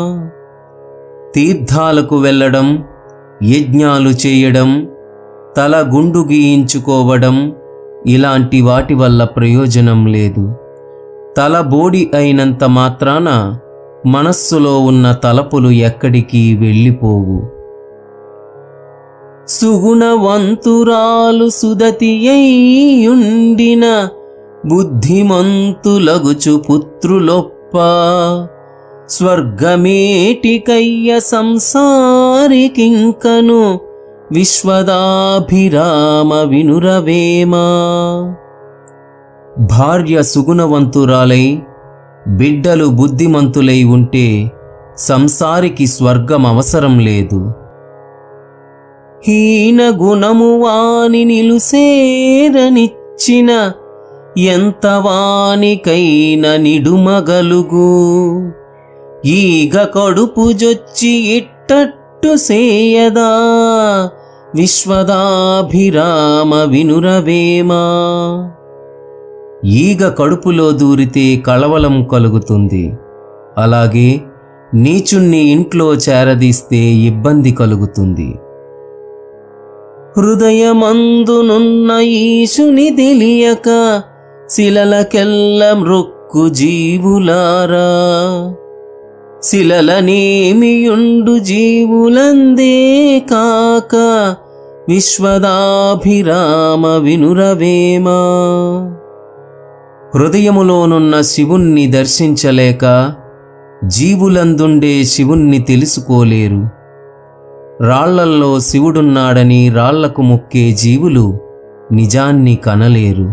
తీర్థాలకు వెళ్ళడం యజ్ఞాలు చేయడం తల గుండు గీయించుకోవడం ఇలాంటి వాటి వల్ల ప్రయోజనం లేదు తల బోడి అయినంత మాత్రాన మనస్సులో ఉన్న తలపులు ఎక్కడికి వెళ్ళిపోవు సుగుణవంతురాలు సుదతి అయ్యుండిన బుద్ధిమంతులగుచు పుత్రులొప్ప స్వర్గమేటికయ్య సంసారికింకను విశ్వదాభిరామ వినురవేమా భార్య సుగుణవంతురాలై బిడ్డలు బుద్ధిమంతులై ఉంటే సంసారికి స్వర్గం అవసరం లేదు హీన గుణము వాని నిలుసేరనిచ్చిన ఎంత వానికైన నిడుమగలుగు ఈగ కడుపు జొచ్చి ఇట్టట్టు సేయదా విశ్వదాభిరామ వినురవేమా ఈగ కడుపులో దూరితే కలవలం కలుగుతుంది అలాగే నీచుణ్ణి ఇంట్లో చేరదీస్తే ఇబ్బంది కలుగుతుంది హృదయమందునున్న ఈశుని తెలియక శిలలకెల్ల మృక్కు జీవులారా శిలలనేమియుండు జీవులందే కాక విశ్వదాభిరామ వినురవేమా హృదయములోనున్న శివుణ్ణి దర్శించలేక జీవులందుండే శివుణ్ణి తెలుసుకోలేరు రాళ్లల్లో శివుడున్నాడని రాళ్లకు మొక్కే జీవులు నిజాన్ని కనలేరు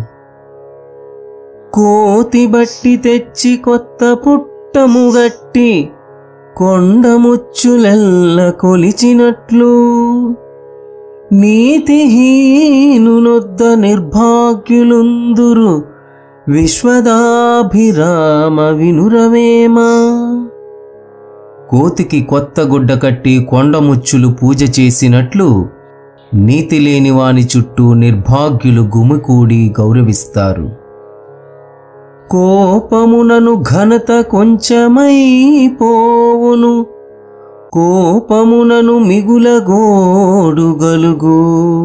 కోతి బట్టి తెచ్చి కొత్త పుట్టము గట్టి కొండముచ్చులెల్ల కొలిచినట్లు నీతిహీనునొద్ద నిర్భాగ్యులుందురు విశ్వదాభిరామ వినురవేమా కోతికి కొత్త గుడ్డ కట్టి కొండముచ్చులు పూజ చేసినట్లు నీతి లేని వాని చుట్టూ నిర్భాగ్యులు గుమికూడి గౌరవిస్తారు కోపమునను ఘనత కొంచెమైపోవును కోపమునను మిగుల గోడు గలుగు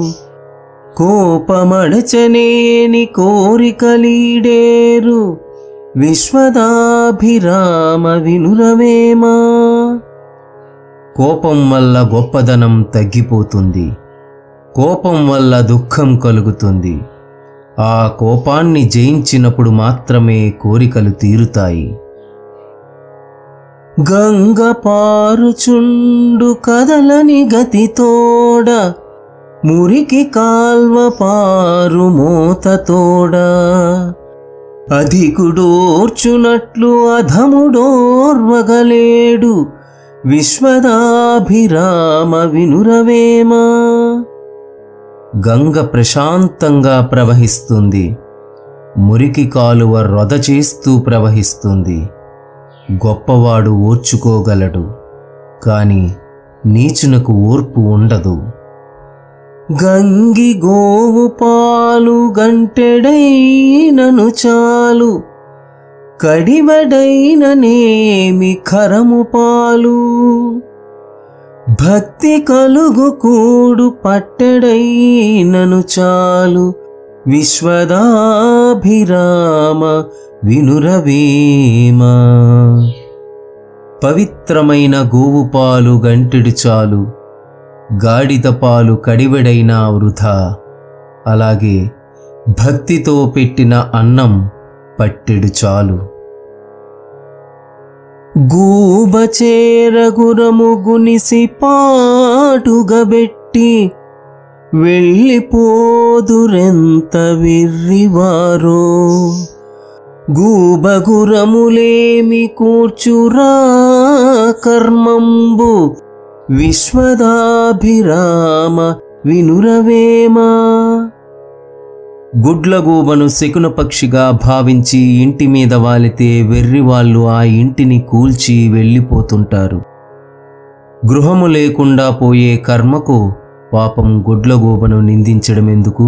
కోపమడచనేని కోరికలీడేరు విశ్వదాభిరామ వినురవేమా కోపం వల్ల గొప్పదనం తగ్గిపోతుంది కోపం వల్ల దుఃఖం కలుగుతుంది ఆ కోపాన్ని జయించినప్పుడు మాత్రమే కోరికలు తీరుతాయి గంగ పారుచుండు కదలని గతితోడ మురికి కాల్వ పారు మోతతోడ అధికుడోర్చునట్లు అధముడోర్వగలేడు విశ్వదాభిరామ వినురవేమా గంగ ప్రశాంతంగా ప్రవహిస్తుంది మురికి కాలువ రొద చేస్తూ ప్రవహిస్తుంది గొప్పవాడు ఓర్చుకోగలడు కాని నీచునకు ఓర్పు ఉండదు గంగి గోవు పాలు గంటెడైనను చాలు కడివడైననేమి ఖరము పాలు భక్తి కలుగు కూడు పట్టెడైనను చాలు విశ్వదాభిరామ వినురవేమా పవిత్రమైన గోవు పాలు గంటెడు చాలు గాడిద పాలు కడివెడైనా వృధా అలాగే భక్తితో పెట్టిన అన్నం పట్టెడు చాలు గూబచేరగురము గునిసి పాటుగబెట్టి వెళ్ళిపోదురెంత విర్రివారో గూబగురములేమి కూర్చురా కర్మంబు విశ్వదాభిరామ వినురవేమా గుడ్లగూబను శకున పక్షిగా భావించి ఇంటి మీద వాలితే వెర్రివాళ్ళు ఆ ఇంటిని కూల్చి వెళ్ళిపోతుంటారు గృహము లేకుండా పోయే కర్మకు పాపం గుడ్లగూబను నిందించడం ఎందుకు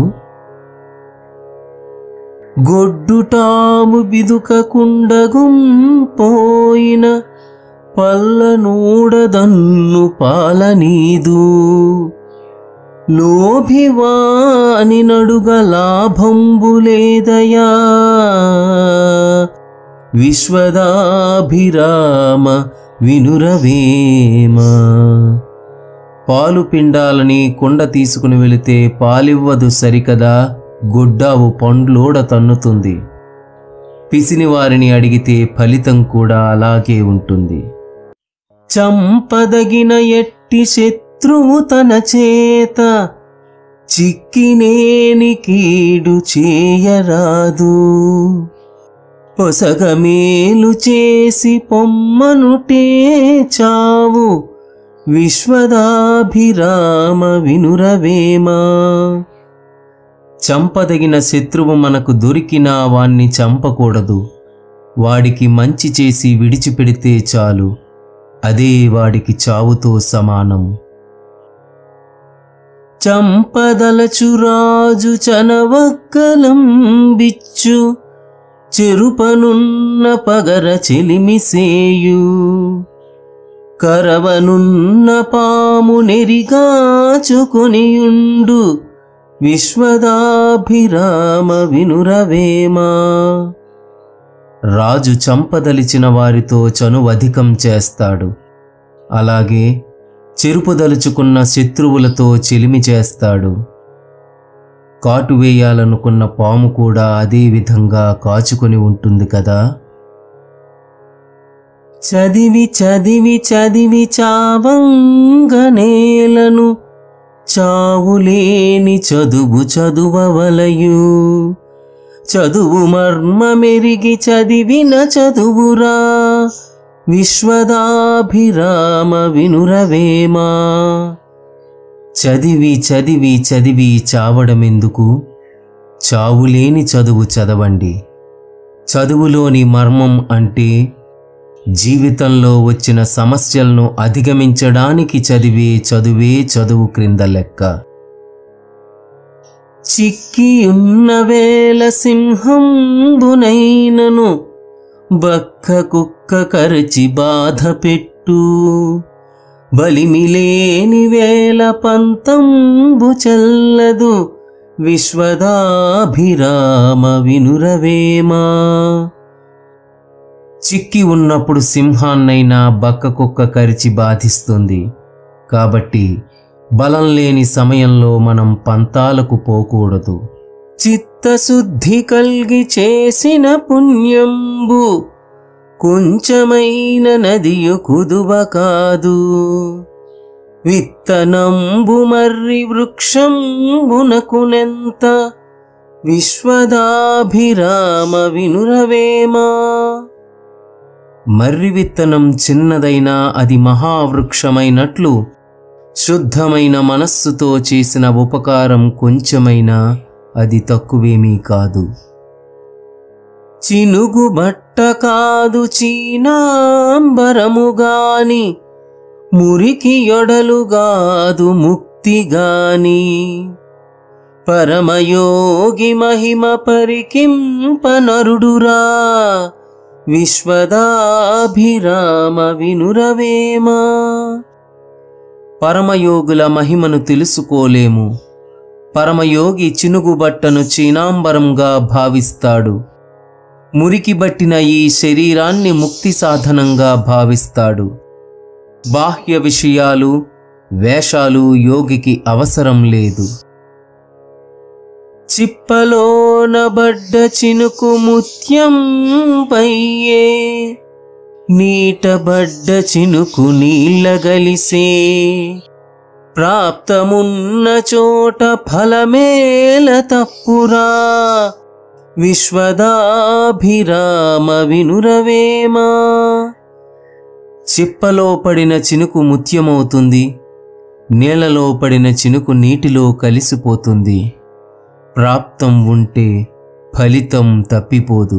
గొడ్డుటాము బిదుకకుండగుం పోయిన పల్లనూడదన్ను పాలనీదు లోభివాని నడుగ లాభంబులేదయా విశ్వదాభిరామ వినురవేమ పాలు పిండాలని కుండ తీసుకుని వెళితే పాలివ్వదు సరికదా గుడ్డావు పండ్లోడ తన్నుతుంది పిసిని వారిని అడిగితే ఫలితం కూడా అలాగే ఉంటుంది చంపదగిన ఎట్టి శత్రువు తన చేత చిక్కినేని కీడు చేయరాదు పొసగమేలు చేసి పొమ్మనుటే చావు విశ్వదాభిరామ వినురవేమా చంపదగిన శత్రువు మనకు దొరికినా వాణ్ణి చంపకూడదు వాడికి మంచి చేసి విడిచిపెడితే చాలు అదే వాడికి చావుతో సమానం చంపదలచురాజు చనవక్కలం బిచ్చు చెరుపనున్న పగర చెలిమిసేయు కరవనున్న పాము నెరిగాచుకొనియుండు విశ్వదాభిరామ వినురవేమా రాజు చంపదలిచిన వారితో చనువధికం చేస్తాడు అలాగే చెరుపుదలుచుకున్న శత్రువులతో చెలిమి చేస్తాడు కాటు వేయాలనుకున్న పాము కూడా అదే విధంగా కాచుకొని ఉంటుంది కదా చదివి చదివి చదివి చావంగనేలను చావులేని చదువు చదువవలయు చదువు మర్మమెరిగి చదివిన చదువురా విశ్వదాభిరామ వినురవేమా చదివి చదివి చదివి చావడమెందుకు చావులేని చదువు చదవండి చదువులోని మర్మం అంటే జీవితంలో వచ్చిన సమస్యలను అధిగమించడానికి చదివే చదువే చదువు క్రింద లెక్క చిక్కి ఉన్న వేల సింహంబునైనను బక్క కుక్క కరచి బాధ పెట్టు బలిమిలేని వేల పంతంబు చల్లదు విశ్వదాభిరామ వినురవేమా చిక్కి ఉన్నప్పుడు సింహాన్నైనా బక్క కుక్క కరిచి బాధిస్తుంది కాబట్టి బలం లేని సమయంలో మనం పంతాలకు పోకూడదు చిత్తశుద్ధి కల్గి చేసిన పుణ్యంబు కొంచెమైన నదియు కుదువ కాదు విత్తనంబు మర్రి వృక్షంబునకునెంత విశ్వదాభిరామ వినురవేమా మర్రి విత్తనం చిన్నదైనా అది మహావృక్షమైనట్లు శుద్ధమైన మనస్సుతో చేసిన ఉపకారం కొంచెమైనా అది తక్కువేమీ కాదు చినుగు బట్ట కాదు చీనాంబరముగాని మురికి యొడలుగాదు ముక్తిగాని పరమయోగి మహిమ పరికింపనరుడురా విశ్వదాభిరామ వినురవేమా పరమయోగుల మహిమను తెలుసుకోలేము పరమయోగి చినుగుబట్టను చీనాంబరంగా భావిస్తాడు మురికి బట్టిన ఈ శరీరాన్ని ముక్తి సాధనంగా భావిస్తాడు బాహ్య విషయాలు వేషాలు యోగికి అవసరం లేదు చిప్పలోనబడ్డ చినుకు ముత్యం పయ్యే నీటబడ్డ చినుకు నీళ్ళ గలిసే ప్రాప్తమున్న చోట ఫలమేల తప్పురా విశ్వదాభిరామ వినురవేమా చిప్పలో పడిన చినుకు ముత్యమవుతుంది నేలలో పడిన చినుకు నీటిలో కలిసిపోతుంది ప్రాప్తం ఉంటే ఫలితం తప్పిపోదు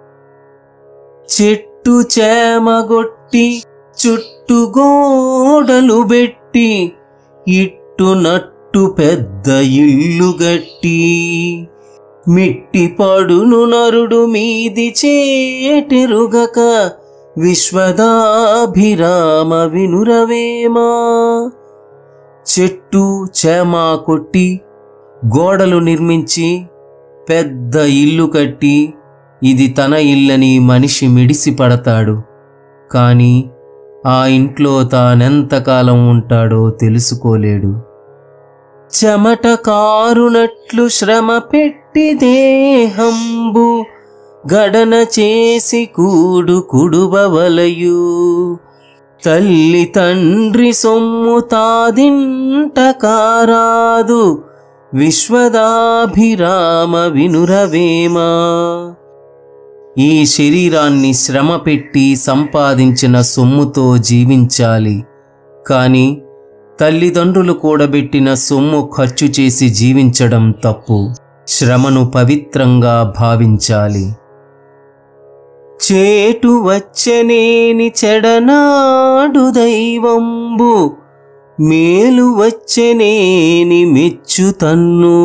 చెట్టు చేమగొట్టి చుట్టు గోడలు పెట్టి ఇట్టు నట్టు పెద్ద ఇల్లు గట్టి మిట్టి పడును నరుడు మీది చేటెరుగక విశ్వదాభిరామ వినురవేమా చెట్టు చేమ కొట్టి గోడలు నిర్మించి పెద్ద ఇల్లు కట్టి ఇది తన ఇల్లని మనిషి మిడిసి పడతాడు కానీ ఆ ఇంట్లో తానెంతకాలం ఉంటాడో తెలుసుకోలేడు చెమట కారునట్లు శ్రమ పెట్టి దేహంబు గడన చేసి కూడు కుడుబవలయు తల్లి తండ్రి సొమ్ము తాదింట కారాదు విశ్వదాభిరామ వినురవేమా ఈ శరీరాన్ని శ్రమ పెట్టి సంపాదించిన సొమ్ముతో జీవించాలి కానీ తల్లిదండ్రులు కూడబెట్టిన సొమ్ము ఖర్చు చేసి జీవించడం తప్పు శ్రమను పవిత్రంగా భావించాలి చేటు వచ్చనేని చెడనాడు దైవంబు మేలు వచ్చనేని మెచ్చు తన్ను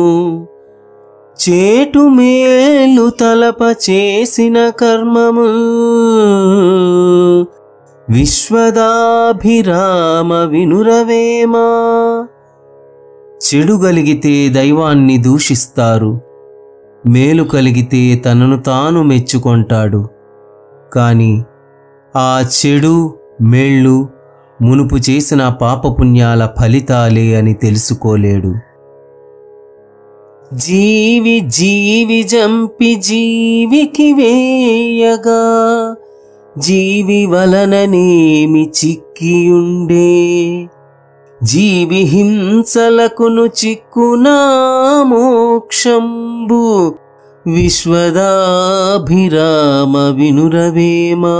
చేటు మేలు తలప చేసిన కర్మము విశ్వదాభిరామ వినురవేమా చెడు కలిగితే దైవాన్ని దూషిస్తారు మేలు కలిగితే తనను తాను మెచ్చుకొంటాడు కాని ఆ చెడు మేళ్ళు మునుపు చేసిన పాపపుణ్యాల ఫలితాలే అని తెలుసుకోలేడు జీవి జీవి జంపి జీవికి వేయగా జీవి వలననేమి చిక్కియుండే జీవి హింసలకును చిక్కునా మోక్షంబు విశ్వదాభిరామ వినురవేమా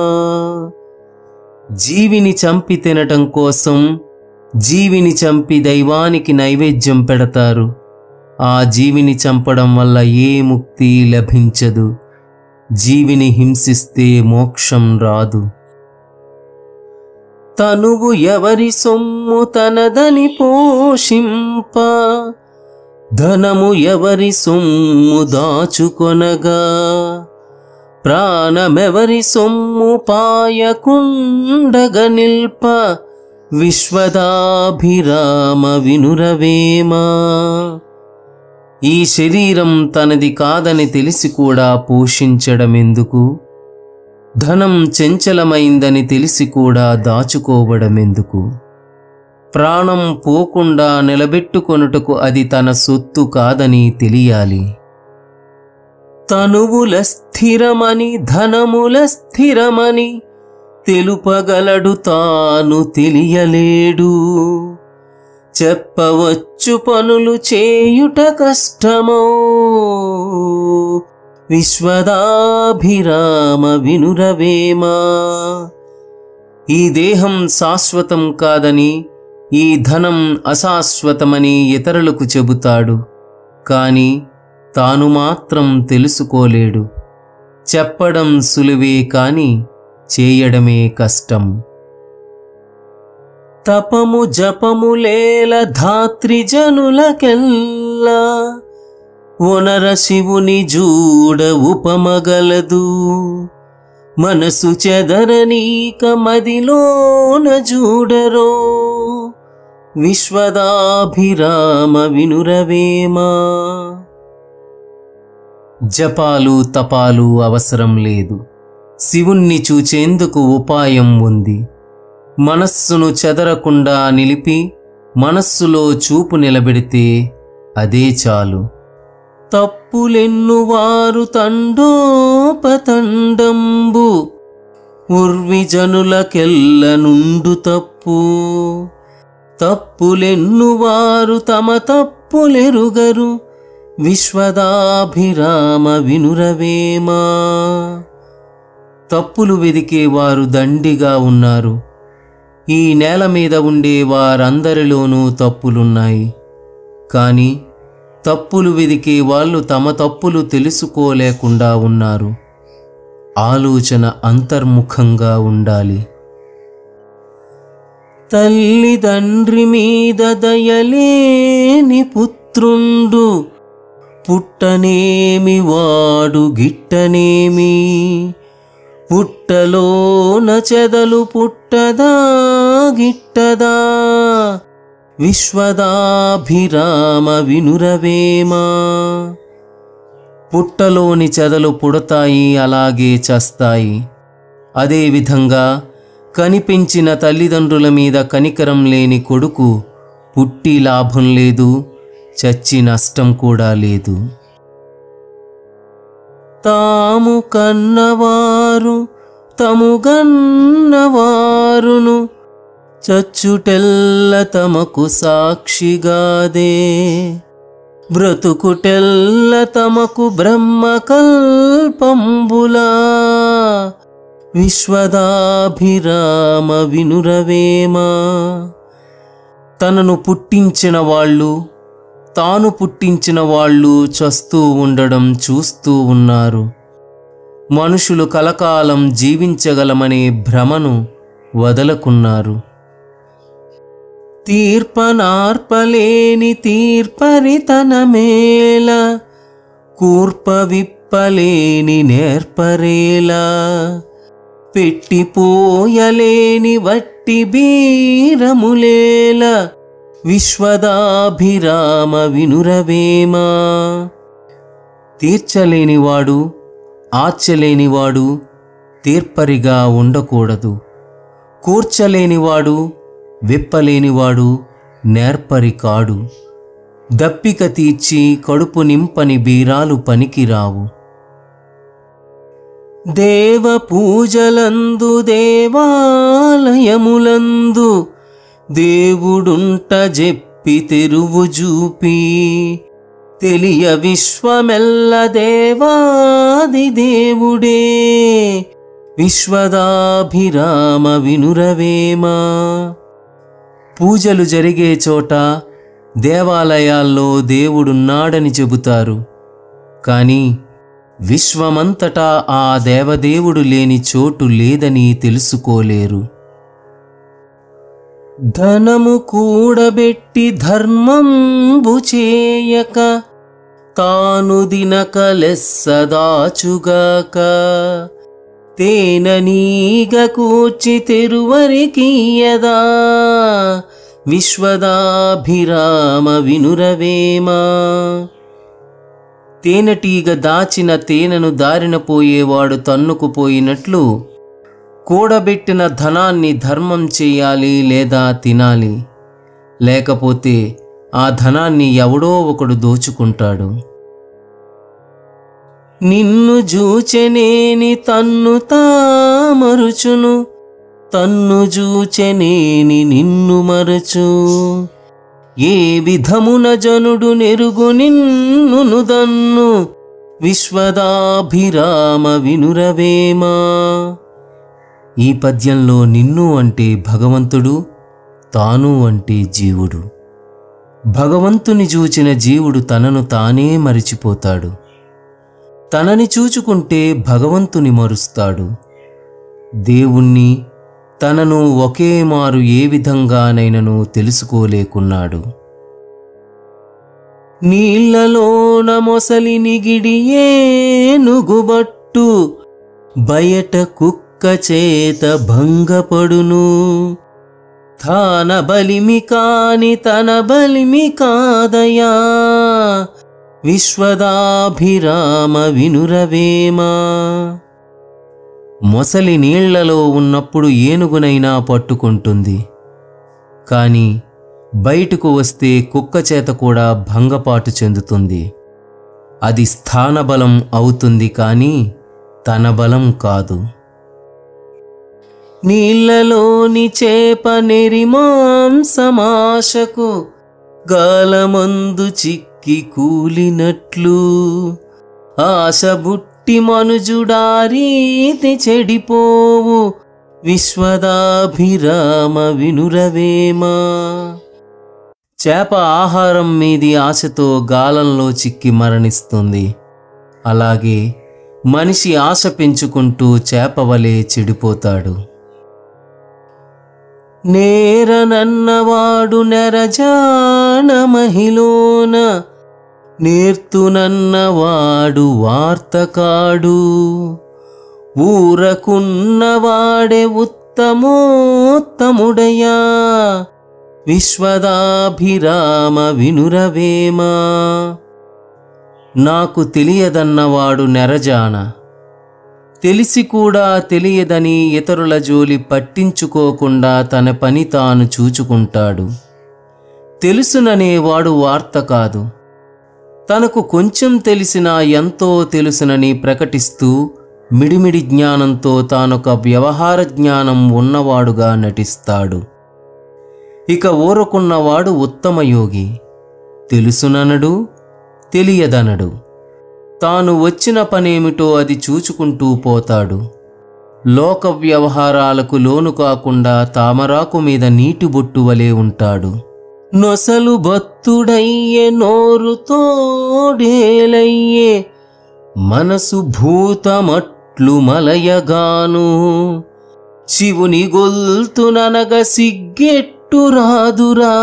జీవిని చంపి తినటం కోసం జీవిని చంపి దైవానికి నైవేద్యం పెడతారు ఆ జీవిని చంపడం వల్ల ఏ ముక్తి లభించదు జీవిని హింసిస్తే మోక్షం రాదు తనువు ఎవరి సొమ్ము తనదని పోషింప ధనము ఎవరి సొమ్ము దాచుకొనగా ప్రాణమెవరి సొమ్ము పాయకుండగ నిల్ప విశ్వదాభిరామ వినురవేమా ఈ శరీరం తనది కాదని తెలిసి కూడా పోషించడమెందుకు ధనం చెంచలమైందని తెలిసి కూడా దాచుకోవడమెందుకు ప్రాణం పోకుండా నిలబెట్టుకొనుటకు అది తన సొత్తు కాదని తెలియాలి తనువుల స్థిరమని ధనముల స్థిరమని తెలుపగలడు తాను తెలియలేడు చెప్పవచ్చు పనులు చేయుట కష్టమో విశ్వదాభిరామ వినురవేమా ఈ దేహం శాశ్వతం కాదని ఈ ధనం అశాశ్వతమని ఇతరులకు చెబుతాడు కాని తాను మాత్రం తెలుసుకోలేడు చెప్పడం సులువే కాని చేయడమే కష్టం తపము జపములేల ధాత్రిజనులకెల్లా ఒనర శివుని జూడ ఉపమగలదు మనసు చెదరనీక మదిలోన జూడరో విశ్వదాభిరామ వినురవేమా జపాలు తపాలు అవసరం లేదు శివుణ్ణి చూచేందుకు ఉపాయం ఉంది మనస్సును చెదరకుండా నిలిపి మనస్సులో చూపు నిలబెడితే అదే చాలు తప్పులెన్నువారు తండోపతండంబు ఉర్విజనులకెల్ల నుండు తప్పు తప్పులెన్నువారు తమ తప్పులెరుగరు విశ్వదాభిరామ వినురవేమా తప్పులు వెదికేవారు దండిగా ఉన్నారు ఈ నేల మీద ఉండే వారందరిలోనూ తప్పులున్నాయి కానీ తప్పులు వెదికే వాళ్ళు తమ తప్పులు తెలుసుకోలేకుండా ఉన్నారు ఆలోచన అంతర్ముఖంగా ఉండాలి తల్లిదండ్రి మీద దయలేని పుత్రుండు పుట్టనేమి వాడు గిట్టనేమి పుట్టలోన చెదలు పుట్టదా గిట్టదా విశ్వదాభిరామ వినురవేమా పుట్టలోని చెదలు పుడతాయి అలాగే చస్తాయి అదేవిధంగా కనిపించిన తల్లిదండ్రుల మీద కనికరం లేని కొడుకు పుట్టి లాభం లేదు చచ్చి నష్టం కూడా లేదు తాము కన్నవారు తము గన్నవారును చచ్చుటెల్ల తమకు సాక్షిగాదే బ్రతుకుటెల్ల తమకు బ్రహ్మకల్పంబులా విశ్వదాభిరామ వినురవేమా తనను పుట్టించిన వాళ్ళు తాను పుట్టించిన వాళ్ళు చస్తూ ఉండడం చూస్తూ ఉన్నారు మనుషులు కలకాలం జీవించగలమనే భ్రమను వదలకున్నారు తీర్పనార్పలేని తీర్పరితనమేల కూర్ప విప్పలేని నేర్పరేలా పెట్టిపోయలేని వట్టి బీరములేల విశ్వదాభిరామ వినురవేమా తీర్చలేనివాడు ఆర్చలేనివాడు తీర్పరిగా ఉండకూడదు కూర్చలేనివాడు విప్పలేనివాడు నేర్పరి కాడు దప్పిక తీర్చి కడుపు నింపని బీరాలు పనికిరావు దేవ పూజలందు దేవాలయములందు దేవుడుంట జెప్పి తెరువు చూపి తెలియ విశ్వమెల్ల దేవాది దేవుడే విశ్వదాభిరామ వినురవేమా పూజలు జరిగే చోట దేవాలయాల్లో దేవుడున్నాడని చెబుతారు కానీ విశ్వమంతటా ఆ దేవదేవుడు లేని చోటు లేదని తెలుసుకోలేరు ధనము కూడబెట్టి ధర్మంబు చేయక తాను దినక లెస్సదాచుగాక తేననీగ కూర్చి తెరువరికీయదా విశ్వదాభిరామ వినురవేమా తేనెటీగ దాచిన తేనెను దారిన పోయేవాడు తన్నుకుపోయినట్లు కూడబెట్టిన ధనాన్ని ధర్మం చేయాలి లేదా తినాలి లేకపోతే ఆ ధనాన్ని ఎవడో ఒకడు దోచుకుంటాడు నిన్ను జూచెనేని తన్ను తామరుచును తన్ను జూచెనేని నిన్ను మరచు ఏ విధమున జనుడు నెరుగు నిన్ను దన్ను విశ్వదాభిరామ వినురవేమా ఈ పద్యంలో నిన్ను అంటే భగవంతుడు తాను అంటే జీవుడు భగవంతుని చూచిన జీవుడు తనను తానే మరిచిపోతాడు తనని చూచుకుంటే భగవంతుని మరుస్తాడు దేవుణ్ణి తనను ఒకే మారు ఏ విధంగానైనను తెలుసుకోలేకున్నాడు నీళ్లలోన మొసలి నిగిడి ఏనుగుబట్టు బయట కుక్క చేత భంగపడును తాన బలిమి కాని తన బలిమి కాదయా విశ్వదాభిరామ వినురవేమా మొసలి నీళ్లలో ఉన్నప్పుడు ఏనుగునైనా పట్టుకుంటుంది కానీ బయటకు వస్తే కుక్క చేత కూడా భంగపాటు చెందుతుంది అది స్థానబలం అవుతుంది కానీ తన బలం కాదు నీళ్లలోని చేప నెరిమాంసమాశకు గాలమందు చిక్కి కూలినట్లు ఆశ బుట్టి మనుజుడారీతి చెడిపోవు విశ్వదాభిరామ వినురవేమా చేప ఆహారం మీది ఆశతో గాలంలో చిక్కి మరణిస్తుంది అలాగే మనిషి ఆశ పెంచుకుంటూ చేప వలె చెడిపోతాడు నేరనన్నవాడు నెరజాన మహిలోన నేర్తునన్నవాడు వార్తకాడు ఊరకున్నవాడే ఉత్తమోత్తముడయా విశ్వదాభిరామ వినురవేమా నాకు తెలియదన్నవాడు నెరజాన తెలిసి కూడా తెలియదని ఇతరుల జోలి పట్టించుకోకుండా తన పని తాను చూచుకుంటాడు తెలుసుననేవాడు వార్త కాదు తనకు కొంచెం తెలిసినా ఎంతో తెలుసునని ప్రకటిస్తూ మిడిమిడి జ్ఞానంతో తానొక వ్యవహార జ్ఞానం ఉన్నవాడుగా నటిస్తాడు ఇక ఊరకున్నవాడు ఉత్తమ యోగి తెలుసుననడు తెలియదనడు తాను వచ్చిన పనేమిటో అది చూచుకుంటూ పోతాడు లోక వ్యవహారాలకు లోను కాకుండా తామరాకు మీద నీటి బొట్టు వలె ఉంటాడు నొసలు బత్తుడయ్యే నోరు తోడేలయ్యే మనసు భూతమట్లు మలయగాను శివుని గొల్తుననగ సిగ్గెట్టు రాదురా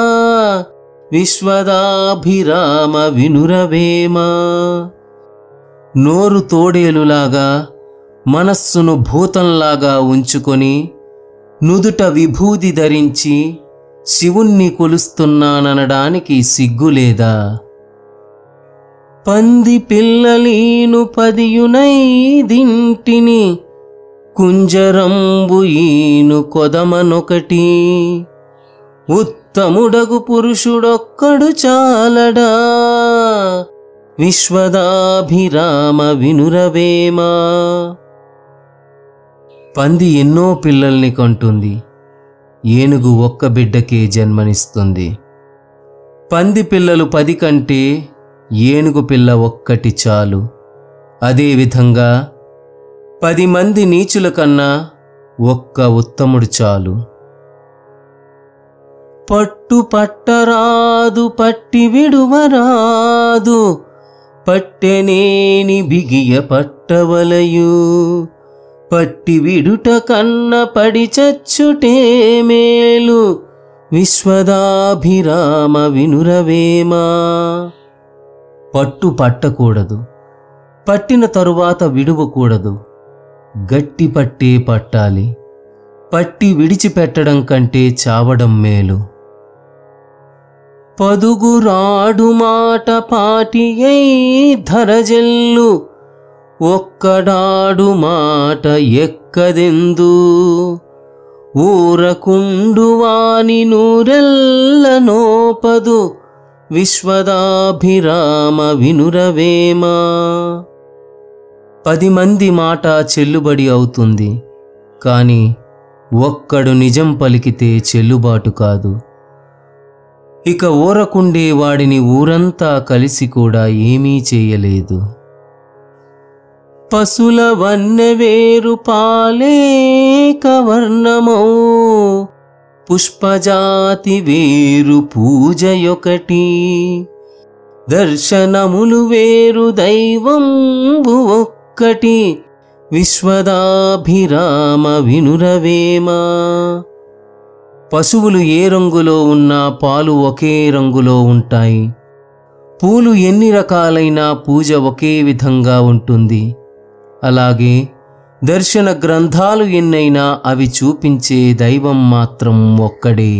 విశ్వదాభిరామ వినురవేమా నోరు తోడేలులాగా మనస్సును భూతంలాగా ఉంచుకొని నుదుట విభూది ధరించి శివుణ్ణి కొలుస్తున్నాననడానికి సిగ్గులేదా పంది పిల్లలీను పదియునైదింటిని కుంజరంబు ఈను కొదమనొకటి ఉత్తముడగు పురుషుడొక్కడు చాలడా విశ్వదాభిరామ వినురవేమా పంది ఎన్నో పిల్లల్ని కంటుంది ఏనుగు ఒక్క బిడ్డకే జన్మనిస్తుంది పంది పిల్లలు పది కంటే ఏనుగు పిల్ల ఒక్కటి చాలు అదేవిధంగా పది మంది నీచుల కన్నా ఒక్క ఉత్తముడు చాలు పట్టు పట్టరాదు పట్టి విడువరాదు పట్టెనేని బిగియ పట్టవలయు పట్టి విడుట కన్న పడి చచ్చుటే మేలు విశ్వదాభిరామ వినురవేమా పట్టు పట్టకూడదు పట్టిన తరువాత విడువకూడదు గట్టి పట్టే పట్టాలి పట్టి విడిచిపెట్టడం కంటే చావడం మేలు పదుగురాడు మాట పాటి అయి ధరజల్లు ఒక్కడాడు మాట ఎక్కదెందు ఊరకుండు వాని నూరెల్ల నోపదు విశ్వదాభిరామ వినురవేమా పది మంది మాట చెల్లుబడి అవుతుంది కానీ ఒక్కడు నిజం పలికితే చెల్లుబాటు కాదు ఇక ఊరకుండే వాడిని ఊరంతా కలిసి కూడా ఏమీ చేయలేదు పశుల వన్నె వేరు పాలేక వర్ణమౌ పుష్పజాతి వేరు పూజయొకటి దర్శనములు వేరు దైవంబు ఒక్కటి విశ్వదాభిరామ వినురవేమా పశువులు ఏ రంగులో ఉన్నా పాలు ఒకే రంగులో ఉంటాయి పూలు ఎన్ని రకాలైన పూజ ఒకే విధంగా ఉంటుంది అలాగే దర్శన గ్రంథాలు ఎన్నైనా అవి చూపించే దైవం మాత్రం ఒక్కడే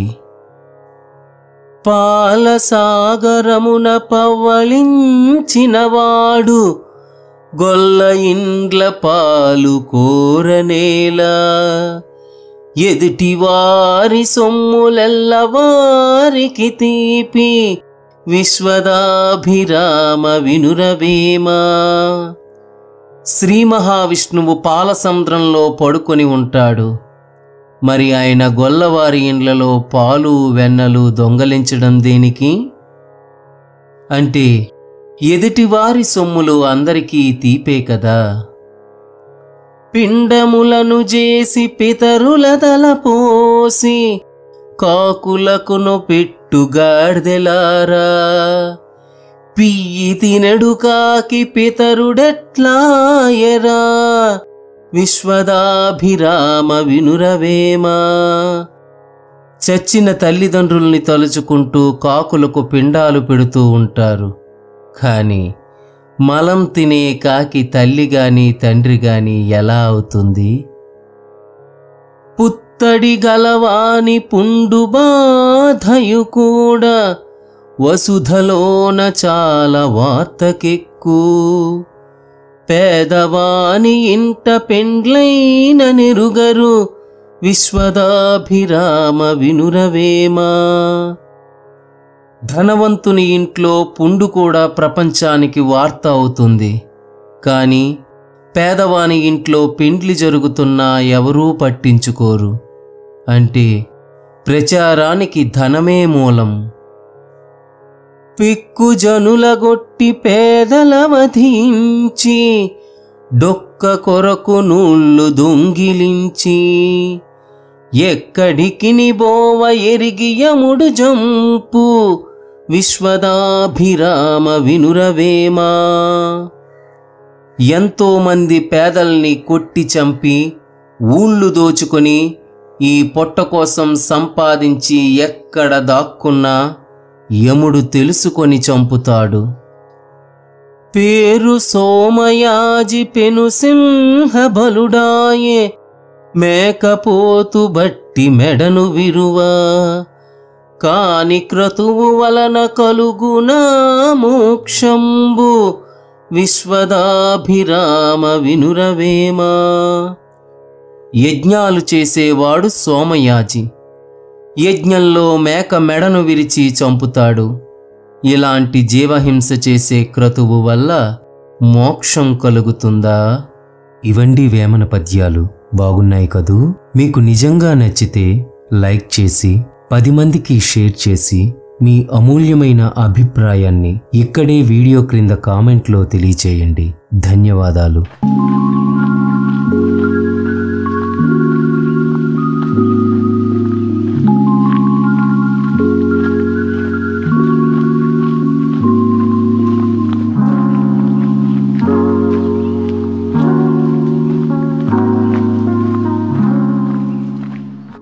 పాలసాగరమున పవ్వళించినవాడు గొల్ల ఇండ్ల పాలు కోరనేలా ఎదుటివారి సొమ్ములెల్ల వారికి తీపి విశ్వదాభిరామ వినురవేమా శ్రీ మహావిష్ణువు పాలసముద్రంలో పడుకొని ఉంటాడు మరి ఆయన గొల్లవారి ఇండ్లలో పాలు వెన్నలు దొంగలించడం దేనికి అంటే ఎదుటివారి సొమ్ములు అందరికీ తీపే కదా పిండములను చేసి పితరుల తలపోసి కాకులకును పెట్టుగాడ్దెలారా పియ్యి తినడు కాకి పితరుడెట్లాయరా విశ్వదాభిరామ వినురవేమా చచ్చిన తల్లిదండ్రుల్ని తలుచుకుంటూ కాకులకు పిండాలు పెడుతూ ఉంటారు కానీ మలం తినే కాకి తల్లి గాని తండ్రి గాని ఎలా అవుతుంది పుత్తడి గలవాని పుండు బాధయు కూడా వసుధలోన చాలా వార్తకెక్కు పేదవాని ఇంట పెండ్లైన నెరుగరు విశ్వదాభిరామ వినురవేమా ధనవంతుని ఇంట్లో పుండు కూడా ప్రపంచానికి వార్త అవుతుంది కానీ పేదవాని ఇంట్లో పెండ్లి జరుగుతున్నా ఎవరూ పట్టించుకోరు అంటే ప్రచారానికి ధనమే మూలం పిక్కు జనులగొట్టి పేదల వధించి డొక్క కొరకు నూళ్ళు దొంగిలించి ఎక్కడికి బోవ ఎరిగి యముడు జంపు విశ్వదాభిరామ వినురవేమా ఎంతో మంది పేదల్ని కొట్టి చంపి ఊళ్ళు దోచుకొని ఈ పొట్ట కోసం సంపాదించి ఎక్కడ దాక్కున్నా యముడు తెలుసుకొని చంపుతాడు పేరు సోమయాజి పెను సింహ బలుడాయే మేకపోతు బట్టి మెడను విరువా కాని క్రతువు వలన కలుగునా మోక్షంబు విశ్వదాభిరామ వినురవేమా యజ్ఞాలు చేసేవాడు సోమయాజి యజ్ఞంలో మేక మెడను విరిచి చంపుతాడు ఇలాంటి జీవహింస చేసే క్రతువు వల్ల మోక్షం కలుగుతుందా ఇవండి వేమన పద్యాలు బాగున్నాయి కదూ మీకు నిజంగా నచ్చితే లైక్ చేసి పది మందికి షేర్ చేసి మీ అమూల్యమైన అభిప్రాయాన్ని ఇక్కడే వీడియో క్రింద కామెంట్లో తెలియచేయండి ధన్యవాదాలు